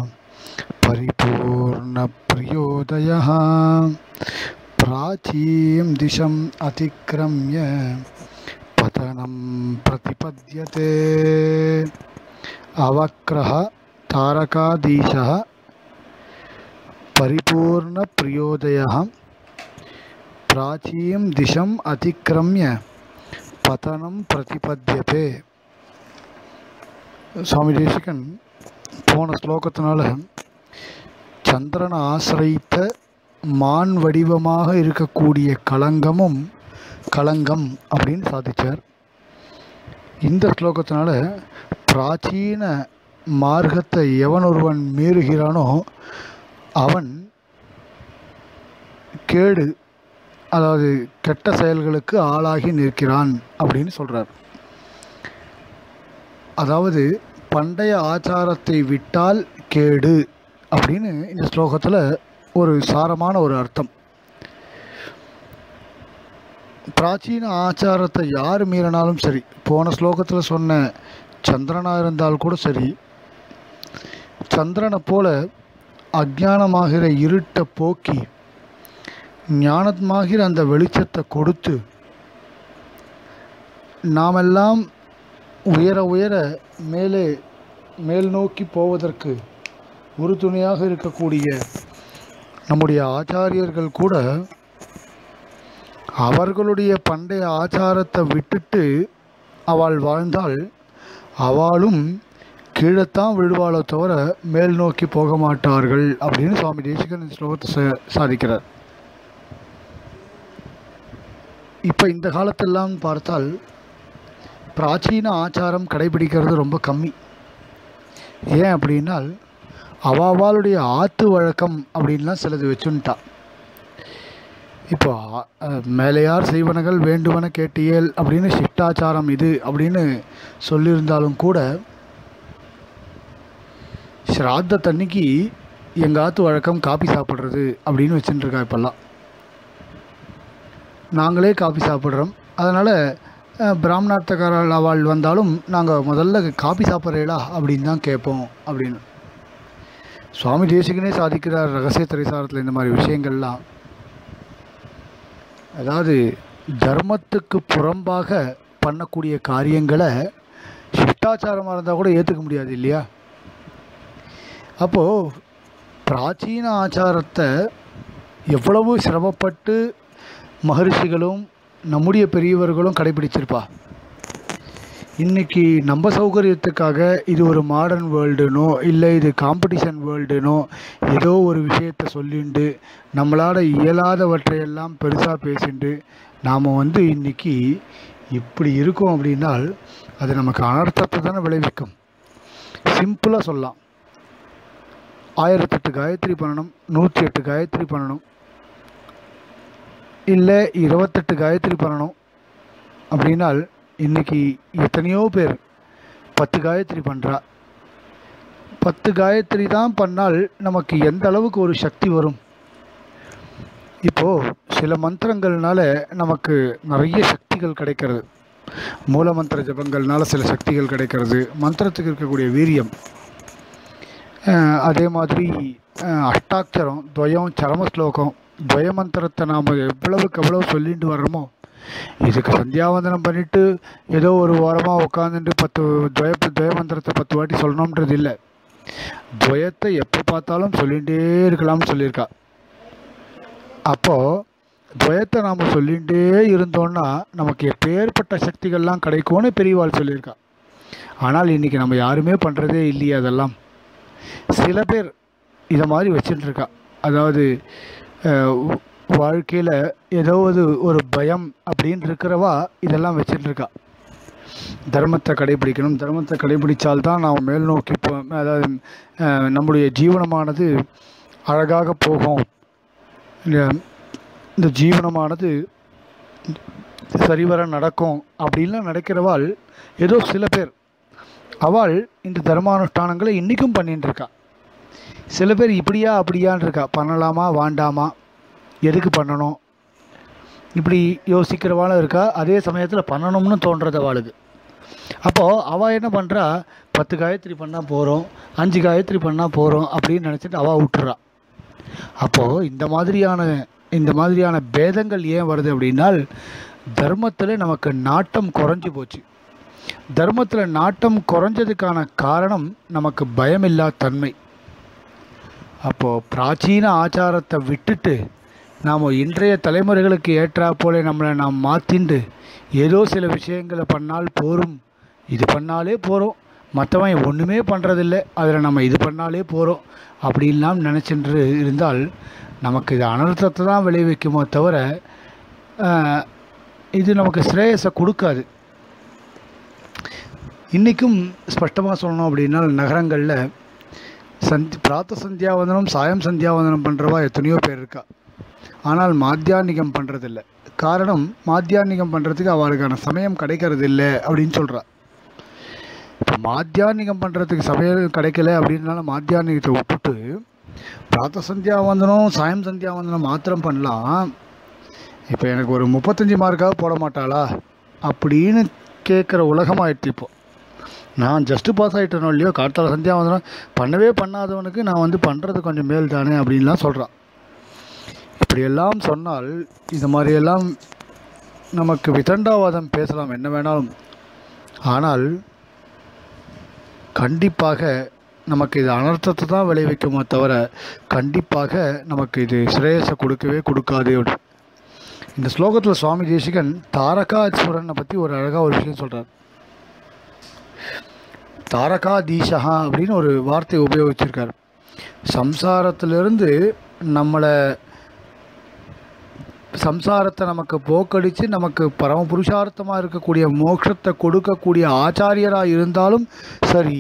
परिपूर्णप्रियोदयः प्राचीं दिशम् अतिक्रम्य पतनं प्रतिपद्यते अवक्रः तारकाधीशः परिपूर्णप्रियोदयः प्राचीं दिशम् अतिक्रम्य पतनं प्रतिपद्यते சுவாமி தேசிகன் போன ஸ்லோகத்தினால சந்திரனை ஆசிரித்த மான் வடிவமாக இருக்கக்கூடிய களங்கமும் களங்கம் அப்படின்னு சாதிச்சார் இந்த ஸ்லோகத்தினால பிராச்சீன மார்க்கத்தை எவன் ஒருவன் மீறுகிறானோ அவன் கேடு அதாவது கெட்ட செயல்களுக்கு ஆளாகி நிற்கிறான் அப்படின்னு சொல்கிறார் அதாவது பண்டைய ஆச்சாரத்தை விட்டால் கேடு அப்படின்னு இந்த ஸ்லோகத்தில் ஒரு சாரமான ஒரு அர்த்தம் பிராச்சீன ஆச்சாரத்தை யார் மீறினாலும் சரி போன ஸ்லோகத்தில் சொன்ன சந்திரனாக இருந்தால் கூட சரி சந்திரனை போல அஜானமாகிற இருட்டை போக்கி ஞானமாகிற அந்த வெளிச்சத்தை கொடுத்து நாமெல்லாம் உயர உயர மேலே மேல் நோக்கி போவதற்கு உறுதுணையாக இருக்கக்கூடிய நம்முடைய ஆச்சாரியர்கள் கூட அவர்களுடைய பண்டைய ஆச்சாரத்தை விட்டுட்டு அவள் வாழ்ந்தால் அவளும் கீழத்தான் விழுவாளோ தவிர மேல் நோக்கி போக மாட்டார்கள் அப்படின்னு சுவாமி தேசிகன் இந்த ஸ்லோகத்தை சா- சாதிக்கிறார் இப்போ இந்த காலத்தெல்லாம் பார்த்தால் பிராச்சீன ஆச்சாரம் கடைபிடிக்கிறது ரொம்ப கம்மி ஏன் அப்படின்னால் அவாவாளுடைய ஆத்து வழக்கம் அப்படின்லாம் சிலது வச்சுன்ட்டா இப்போ அஹ், மேலையார் செய்வனகள் வேண்டுவன கேட்டியல் அப்படின்னு சிட்டாச்சாரம் இது அப்படின்னு சொல்லியிருந்தாலும் கூட ஸ்ராத்த தண்ணிக்கு எங்கள் ஆத்து வழக்கம் காப்பி சாப்பிட்றது அப்படின்னு வச்சுட்டு இருக்கா இப்போல்லாம் நாங்களே காப்பி சாப்பிட்றோம் அதனால் பிராமணார்த்தக்காரர்கள் அவள் வந்தாலும் நாங்கள் முதல்ல காப்பி சாப்பிட்றீங்களா அப்படின்னு தான் கேட்போம் அப்படின்னு சுவாமி தேசிகனே சாதிக்கிறார் ரகசிய திரைசாரத்தில் இந்த மாதிரி விஷயங்கள்லாம் அதாவது தர்மத்துக்கு புறம்பாக பண்ணக்கூடிய காரியங்களை சிஷ்டாச்சாரமாக இருந்தால் கூட ஏற்றுக்க முடியாது இல்லையா அப்போது பிராச்சீன ஆச்சாரத்தை எவ்வளவு சிரமப்பட்டு மகரிஷிகளும் நம்முடைய பெரியவர்களும் கடைபிடிச்சிருப்பா இன்னைக்கு நம்ம சௌகரியத்துக்காக இது ஒரு மாடர்ன் வேர்ல்டுனோ இல்லை இது காம்படிஷன் வேர்ல்டுனோ ஏதோ ஒரு விஷயத்தை சொல்லிண்டு நம்மளால் இயலாதவற்றையெல்லாம் பெருசாக பேசிண்டு நாம் வந்து இன்னைக்கு இப்படி இருக்கோம் அப்படின்னால் அது நமக்கு அனர்த்தத்தை தானே விளைவிக்கும் சிம்பிளாக சொல்லலாம் ஆயிரத்தெட்டு காயத்ரி பண்ணணும் நூற்றி எட்டு காயத்ரி பண்ணணும் இல்லை இருபத்தெட்டு காயத்ரி பண்ணணும் அப்படின்னால் இன்னைக்கு எத்தனையோ பேர் பத்து காயத்ரி பண்ணுறா பத்து காயத்ரி தான் பண்ணால் நமக்கு எந்த அளவுக்கு ஒரு சக்தி வரும் இப்போது சில மந்திரங்கள்னால நமக்கு நிறைய சக்திகள் கிடைக்கிறது மூல மந்திர ஜபங்கள்னால சில சக்திகள் கிடைக்கிறது மந்திரத்துக்கு இருக்கக்கூடிய வீரியம் அஹ் அதே மாதிரி அஹ் அஷ்டாட்சரம் துவயம் சரம ஸ்லோகம் துவய மந்திரத்தை நாம் எவ்வளவுக்கு எவ்வளவு சொல்லிட்டு வர்றோமோ இதுக்கு சந்தியாவந்தனம் பண்ணிட்டு ஏதோ ஒரு வாரமாக உட்காந்துட்டு பத்து துவய துவய மந்திரத்தை பத்து வாட்டி சொல்லணுன்றது இல்லை துவயத்தை எப்போ பார்த்தாலும் சொல்லிகிட்டே இருக்கலாம்னு சொல்லியிருக்கா அப்போது துவயத்தை நாம் சொல்லிகிட்டே இருந்தோம்னா நமக்கு எப்பேற்பட்ட சக்திகள்லாம் கிடைக்கும்னு பெரியவாள் சொல்லியிருக்கா ஆனால் இன்றைக்கி நம்ம யாருமே பண்ணுறதே இல்லையே அதெல்லாம் சில பேர் இதை மாதிரி வச்சுட்டு இருக்கா அதாவது வாழ்க்கையில் ஏதாவது ஒரு பயம் அப்படின்னு இருக்கிறவா இதெல்லாம் வச்சுட்டு இருக்கா தர்மத்தை கடைபிடிக்கணும் தர்மத்தை கடைபிடிச்சால்தான் நாம் மேல் நோக்கி போ அதாவது அஹ், நம்முடைய ஜீவனமானது அழகாக போகும் இந்த- இந்த ஜீவனமானது சரிவர நடக்கும் அப்படின்லாம் நடக்கிறவாள் ஏதோ சில பேர் அவள் இந்த தர்மானுஷ்டானங்களை இன்றைக்கும் பண்ணிட்டு இருக்கா சில பேர் இப்படியா அப்படியான்னு இருக்கா பண்ணலாமா வேண்டாமா எதுக்கு பண்ணணும் இப்படி யோசிக்கிறவாளும் இருக்கா அதே சமயத்தில் பண்ணணும்னு தோன்றது அவளுக்கு அப்போது அவள் என்ன பண்ணுறா பத்து காயத்ரி பண்ணால் போகிறோம் அஞ்சு காயத்ரி பண்ணால் போகிறோம் அப்படின்னு நினச்சிட்டு அவள் விட்டுறா அப்போது இந்த மாதிரியான இந்த மாதிரியான பேதங்கள் ஏன் வருது அப்படின்னால் தர்மத்தில் நமக்கு நாட்டம் குறைஞ்சி போச்சு தர்மத்தில் நாட்டம் குறைஞ்சதுக்கான காரணம் நமக்கு பயமில்லா தன்மை அப்போது பிராச்சீன ஆச்சாரத்தை விட்டுட்டு நாம் இன்றைய தலைமுறைகளுக்கு ஏற்றா போல நம்மளை நாம் மாற்றிண்டு ஏதோ சில விஷயங்களை பண்ணால் போரும் இது பண்ணாலே போகிறோம் மற்றவன் ஒன்றுமே பண்ணுறதில்ல அதில் நம்ம இது பண்ணாலே போகிறோம் அப்படின்லாம் நினச்சின்று இருந்தால் நமக்கு இது அனர்த்தத்தை தான் விளைவிக்குமோ தவிர ஆஹ், இது நமக்கு ஸ்ரேயஸை கொடுக்காது இன்றைக்கும் ஸ்பஷ்டமாக சொல்லணும் அப்படின்னா நகரங்களில் சந்தி பிராத்த சந்தியாவந்தனம் சாயம் சந்தியாவந்தனம் பண்ணுறவா எத்தனையோ பேர் இருக்கா ஆனால் மாத்தியானிகம் பண்ணுறதில்ல காரணம் மாத்தியானிகம் பண்ணுறதுக்கு அவளுக்கான சமயம் கிடைக்கிறது இல்லை அப்படின்னு சொல்கிறா இப்போ மாத்தியானிகம் பண்ணுறதுக்கு சமயம் கிடைக்கல அப்படின்னால மாத்தியானிகத்தை விட்டுட்டு பிராத்த சந்தியாவந்தனம் சாயம் சந்தியாவந்தனம் மாத்திரம் பண்ணலாம் இப்போ எனக்கு ஒரு முப்பத்தஞ்சு மார்க்காக போட மாட்டாளா அப்படின்னு கேட்குற உலகமாயிடுச்சு இப்போ நான் ஜஸ்ட்டு பாஸ் ஆகிட்டனோ இல்லையோ கார்த்தால சந்தியாவந்தனம் பண்ணவே பண்ணாதவனுக்கு நான் வந்து பண்ணுறது கொஞ்சம் மேல் தானே அப்படின்லாம் சொல்கிறான் இப்படியெல்லாம் சொன்னால் இது மாதிரியெல்லாம் நமக்கு விதண்டாவாதம் பேசலாம் என்ன வேணாலும் ஆனால் கண்டிப்பாக நமக்கு இது அனர்த்தத்தை தான் விளைவிக்குமோ தவிர கண்டிப்பாக நமக்கு இது ஸ்ரேயஸை கொடுக்கவே கொடுக்காது அப்படி இந்த ஸ்லோகத்தில் சுவாமி தேசிகன் தாரகாசுரனை பற்றி ஒரு அழகாக ஒரு விஷயம் சொல்கிறார் தாரகாதீஷா அப்படின்னு ஒரு வார்த்தையை உபயோகிச்சிருக்கார் சம்சாரத்திலிருந்து நம்மளை சம்சாரத்தை நமக்கு போக்கடித்து நமக்கு பரம புருஷார்த்தமாக இருக்கக்கூடிய மோட்சத்தை கொடுக்கக்கூடிய ஆச்சாரியராக இருந்தாலும் சரி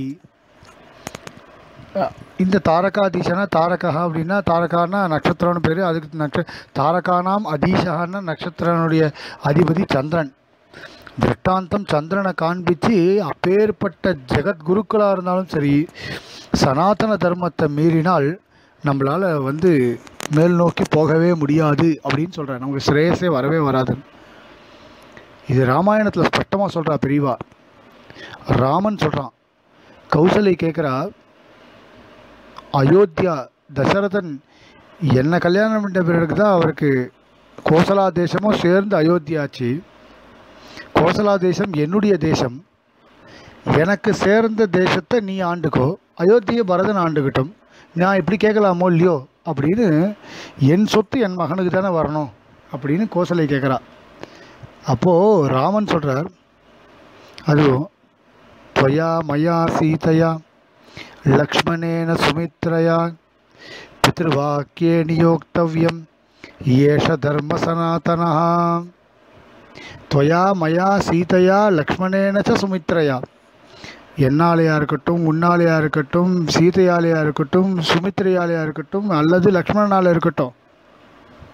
அஹ் இந்த தாரகாதீசனா தாரகா அப்படின்னா தாரகான்னா நட்சத்திரம்னு பேர் அதுக்கு நட்ச தாரகானாம் அதீசகான்னா நட்சத்திரனுடைய அதிபதி சந்திரன் திருஷ்டாந்தம் சந்திரனை காண்பித்து அப்பேற்பட்ட ஜெகத்குருக்களாக இருந்தாலும் சரி சனாதன தர்மத்தை மீறினால் நம்மளால் வந்து மேல் நோக்கி போகவே முடியாது அப்படின்னு சொல்கிறேன் நமக்கு ஸ்ரேயஸே வரவே வராது இது ராமாயணத்தில் ஸ்பஷ்டமாக சொல்கிறா பெரியவா ராமன் சொல்கிறான் கௌசலை கேட்குறா அயோத்தியா தசரதன் என்ன கல்யாணம் பண்ண பிறகு தான் அவருக்கு கோசலா தேசமும் சேர்ந்து அயோத்தியாச்சு கோசலா தேசம் என்னுடைய தேசம் எனக்கு சேர்ந்த தேசத்தை நீ ஆண்டுக்கோ அயோத்தியை பரதன் ஆண்டுக்கிட்டும் நான் இப்படி கேட்கலாமோ இல்லையோ அப்படின்னு என் சொத்து என் மகனுக்கு தானே வரணும் அப்படின்னு கோசலை கேட்குறா அப்போது ராமன் சொல்கிறார் அதுவும் त्वया मया सीतया लक्ष्मणेन सुमित्रया पितृवाक्ये नियोक्तव्यम् एष धर्मसनातनः त्वया मया சீதையா லக்ஷ்மணேன ச சுமித்ரையா என்னாலையா இருக்கட்டும் உன்னாலையா இருக்கட்டும் சீதையாலையா இருக்கட்டும் சுமித்ரையாலையா இருக்கட்டும் அல்லது லக்ஷ்மணனால இருக்கட்டும்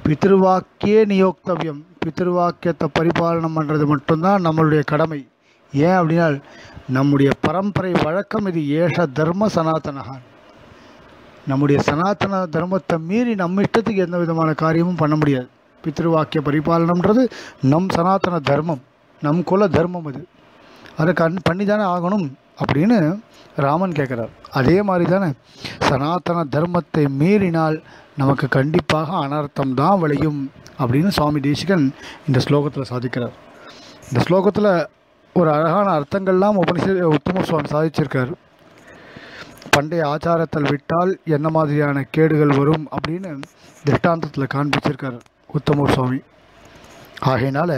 பித்ருவாக்கியே நியோக்தவியம் பித்ருவாக்கியத்தை பரிபாலனம் பண்ணுறது மட்டும்தான் நம்மளுடைய கடமை ஏன் அப்படின்னா நம்முடைய பரம்பரை வழக்கம் இது ஏஷ தர்ம சனாதனகான் நம்முடைய சனாதன தர்மத்தை மீறி நம்ம இஷ்டத்துக்கு எந்த விதமான காரியமும் பண்ண முடியாது பித்ருவாக்கிய பரிபாலனம்ன்றது நம் சனாதன தர்மம் நம் குல தர்மம் அது அதை கண் பண்ணி தானே ஆகணும் அப்படின்னு ராமன் கேட்குறார் அதே மாதிரி தானே சனாதன தர்மத்தை மீறினால் நமக்கு கண்டிப்பாக அனர்த்தம் தான் விளையும் அப்படின்னு சுவாமி தேசிகன் இந்த ஸ்லோகத்தில் சாதிக்கிறார் இந்த ஸ்லோகத்தில் ஒரு அழகான அர்த்தங்கள்லாம் உபனிஷ உத்தம சுவாமி சாதிச்சிருக்கார் பண்டைய ஆச்சாரத்தில் விட்டால் என்ன மாதிரியான கேடுகள் வரும் அப்படின்னு திருஷ்டாந்தத்தில் காண்பிச்சிருக்கார் உத்தம சுவாமி ஆகையினால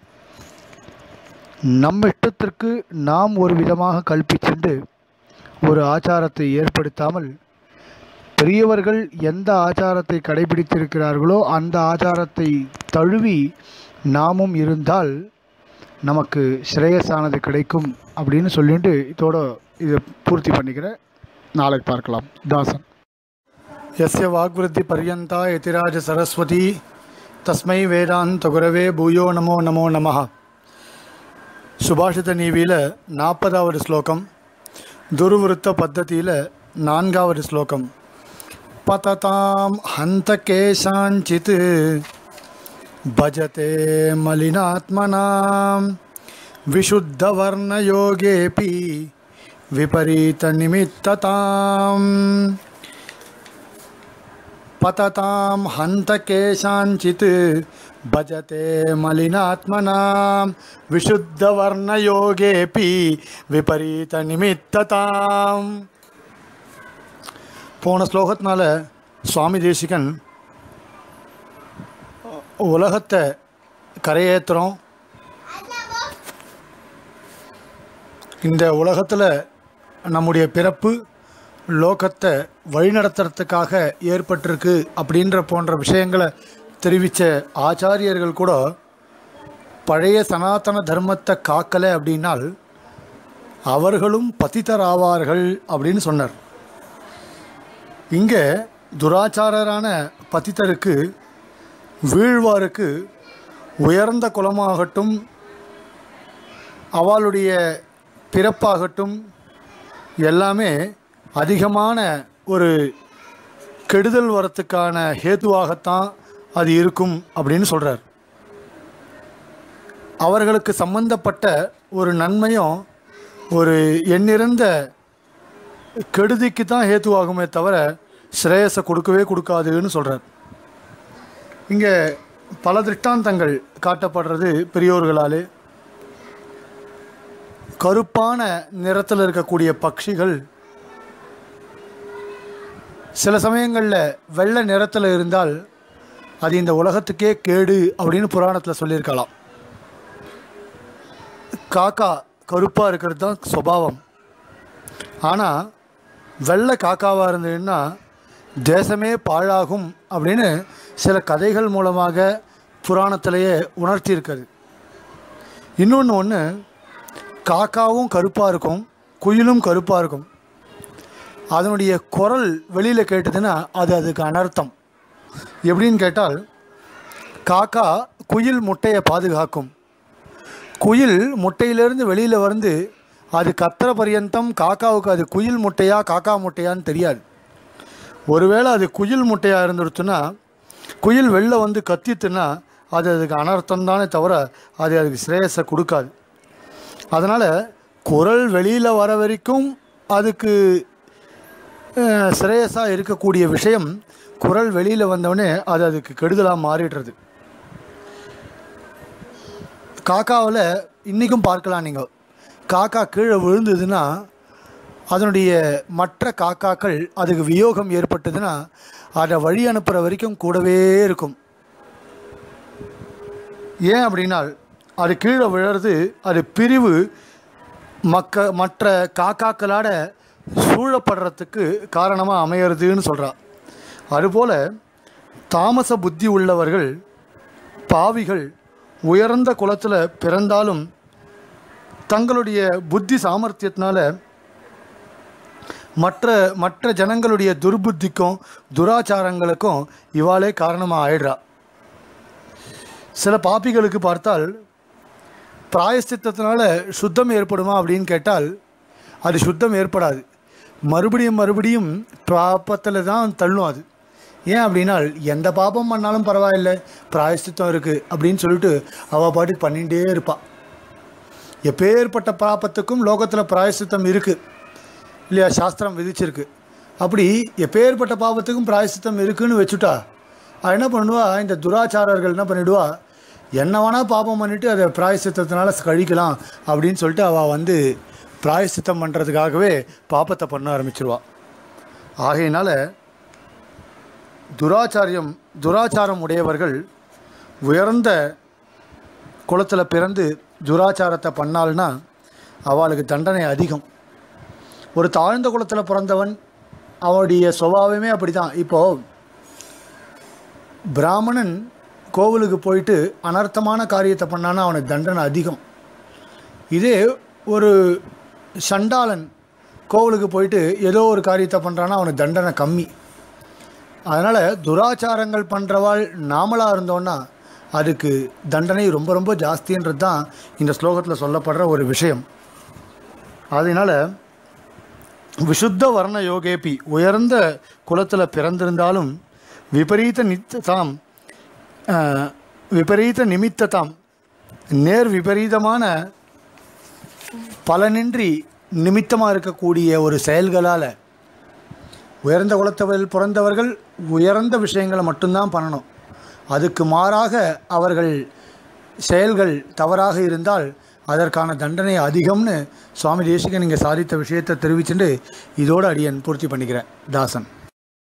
நம்ம இஷ்டத்திற்கு நாம் ஒரு விதமாக கல்பிச்சுண்டு ஒரு ஆச்சாரத்தை ஏற்படுத்தாமல் பெரியவர்கள் எந்த ஆச்சாரத்தை கடைபிடித்திருக்கிறார்களோ அந்த ஆச்சாரத்தை தழுவி நாமும் இருந்தால் நமக்கு ஸ்ரேயஸானது கிடைக்கும் அப்படின்னு சொல்லிட்டு இதோட இதை பூர்த்தி பண்ணிக்கிறேன் நாளைக்கு பார்க்கலாம் தாசன் यस्य वाग्वृद्धि पर्यन्ता यतिराज सरस्वती தஸ்மை வேதாந்த குரவே பூயோ நமோ நமோ நமः சுபாஷித நீவியில் நாற்பதாவது ஸ்லோகம் துர்விருத்த பத்ததியில் நான்காவது ஸ்லோகம் பததாம் ஹந்த கேசாஞ்சித் பஜதே மலினாத்மனாம் विशुद्धवर्णयोगेऽपि विपरीतनिमित्तताम् पततां हन्त केषाञ्चित् भजते मलिनात्मनां विशुद्धवर्णयोगेऽपि விபரீதநிமித்ததாம் போன ஸ்லோகத்தினால சுவாமி தேசிகன் உலகத்தை கரையேற்றுறோம் இந்த உலகத்தில் நம்முடைய பிறப்பு லோகத்தை வழிநடத்துறதுக்காக ஏற்பட்டிருக்கு அப்படின்ற போன்ற விஷயங்களை தெரிவித்த ஆச்சாரியர்கள் கூட பழைய சனாதன தர்மத்தை காக்கலை அப்படின்னால் அவர்களும் பதிதராவார்கள் அப்படின்னு சொன்னார் இங்கே துராச்சாரரான பதித்தருக்கு வீழ்வாருக்கு உயர்ந்த குலமாகட்டும் அவளுடைய பிறப்பாகட்டும் எல்லாமே அதிகமான ஒரு கெடுதல் வரத்துக்கான ஹேதுவாகத்தான் அது இருக்கும் அப்படின்னு சொல்கிறார் அவர்களுக்கு சம்பந்தப்பட்ட ஒரு நன்மையும் ஒரு எண்ணிறந்த கெடுதிக்கு தான் ஹேத்துவாகுமே தவிர ஸ்ரேயஸை கொடுக்கவே கொடுக்காதுன்னு சொல்கிறார் இங்கே பல திருஷ்டாந்தங்கள் காட்டப்படுறது பெரியோர்களாலே கருப்பான நிறத்தில் இருக்கக்கூடிய பட்சிகள் சில சமயங்களில் வெள்ளை நிறத்தில் இருந்தால் அது இந்த உலகத்துக்கே கேடு அப்படின்னு புராணத்தில் சொல்லியிருக்கலாம் காக்கா கருப்பாக இருக்கிறது தான் சுபாவம் ஆனால் வெள்ளை காக்காவாக இருந்ததுன்னா தேசமே பாழாகும் அப்படின்னு சில கதைகள் மூலமாக புராணத்திலேயே உணர்த்தியிருக்கிறது இன்னொன்று ஒன்று காக்காவும் கருப்பாக இருக்கும் குயிலும் கருப்பாக இருக்கும் அதனுடைய குரல் வெளியில் கேட்டதுன்னா அது அதுக்கு அனர்த்தம் எப்படின்னு கேட்டால் காக்கா குயில் முட்டையை பாதுகாக்கும் குயில் முட்டையிலேருந்து வெளியில் வந்து அது கத்துற பரியந்தம் காக்காவுக்கு அது குயில் முட்டையா காக்கா முட்டையான்னு தெரியாது ஒருவேளை அது குயில் முட்டையாக இருந்துருச்சுன்னா குயில் வெளில வந்து கத்தித்துன்னா அது அதுக்கு அனர்த்தம் தானே தவிர அது அதுக்கு ஸ்ரேயஸை கொடுக்காது அதனால் குரல் வெளியில் வர வரைக்கும் அதுக்கு அஹ், சிரேயஸாக இருக்கக்கூடிய விஷயம் குரல் வெளியில் வந்தவுடனே அது அதுக்கு கெடுதலாக மாறிடுறது காக்காவில் இன்றைக்கும் பார்க்கலாம் நீங்கள் காக்கா கீழே விழுந்ததுன்னா அதனுடைய மற்ற காக்காக்கள் அதுக்கு வியோகம் ஏற்பட்டதுன்னா அதை வழி அனுப்புகிற வரைக்கும் கூடவே இருக்கும் ஏன் அப்படின்னால் அது கீழே விழறது அது பிரிவு மக்க மற்ற காக்காக்களாட சூழப்படுறதுக்கு காரணமாக அமையிறதுன்னு சொல்கிறா அதுபோல் தாமச புத்தி உள்ளவர்கள் பாவிகள் உயர்ந்த குலத்தில் பிறந்தாலும் தங்களுடைய புத்தி சாமர்த்தியத்தினால மற்ற மற்ற ஜனங்களுடைய துர்புத்திக்கும் துராச்சாரங்களுக்கும் இவாளே காரணமாக ஆயிடுறா சில பாப்பிகளுக்கு பார்த்தால் பிராயஷ்சித்தத்தினால சுத்தம் ஏற்படுமா அப்படின்னு கேட்டால் அது சுத்தம் ஏற்படாது மறுபடியும் மறுபடியும் பாப்பத்தில் தான் தள்ளும் அது ஏன் அப்படின்னா எந்த பாப்பம் பண்ணாலும் பரவாயில்லை பிராயஷ்சித்தம் இருக்குது அப்படின்னு சொல்லிட்டு அவள் பாட்டுக்கு பண்ணிகிட்டே இருப்பாள் எப்பேற்பட்ட பாப்பத்துக்கும் லோகத்தில் பிராயசித்தம் இருக்குது இல்லையா சாஸ்திரம் விதிச்சிருக்கு அப்படி எப்பேற்பட்ட பாவத்துக்கும் பிராயசித்தம் இருக்குன்னு வச்சுட்டா அவள் என்ன பண்ணுவா இந்த துராச்சாரர்கள் என்ன பண்ணிடுவா என்ன வேணால் பாபம் பண்ணிவிட்டு அதை பிராயசித்தத்தினால கழிக்கலாம் அப்படின்னு சொல்லிட்டு அவள் வந்து பிராயசித்தம் பண்ணுறதுக்காகவே பாப்பத்தை பண்ண ஆரம்பிச்சிருவா ஆகையினால துராச்சாரியம் துராச்சாரம் உடையவர்கள் உயர்ந்த குளத்தில் பிறந்து துராச்சாரத்தை பண்ணால்னா அவளுக்கு தண்டனை அதிகம் ஒரு தாழ்ந்த குளத்தில் பிறந்தவன் அவனுடைய சுபாவமே அப்படி தான் இப்போது பிராமணன் கோவிலுக்கு போயிட்டு அனர்த்தமான காரியத்தை பண்ணான்னா அவனுக்கு தண்டனை அதிகம் இதே ஒரு சண்டாளன் கோவிலுக்கு போயிட்டு ஏதோ ஒரு காரியத்தை பண்ணுறான்னா அவனுக்கு தண்டனை கம்மி அதனால் துராச்சாரங்கள் பண்ணுறவாள் நாமளாக இருந்தோன்னா அதுக்கு தண்டனை ரொம்ப ரொம்ப ஜாஸ்தின்றது தான் இந்த ஸ்லோகத்தில் சொல்லப்படுற ஒரு விஷயம் அதனால் விசுத்த வர்ண யோகேபி உயர்ந்த குலத்தில் பிறந்திருந்தாலும் விபரீத நித்ததாம் அஹ், விபரீத நிமித்ததாம் நேர் விபரீதமான பலனின்றி நிமித்தமாக இருக்கக்கூடிய ஒரு செயல்களால் உயர்ந்த குலத்தவரில் பிறந்தவர்கள் உயர்ந்த விஷயங்களை மட்டும்தான் பண்ணணும் அதுக்கு மாறாக அவர்கள் செயல்கள் தவறாக இருந்தால் அதற்கான தண்டனை அதிகம்னு சுவாமி தேசிகன் இங்கே சாதித்த விஷயத்தை தெரிவிச்சுட்டு இதோடு அடியன் பூர்த்தி பண்ணிக்கிறேன் தாசன்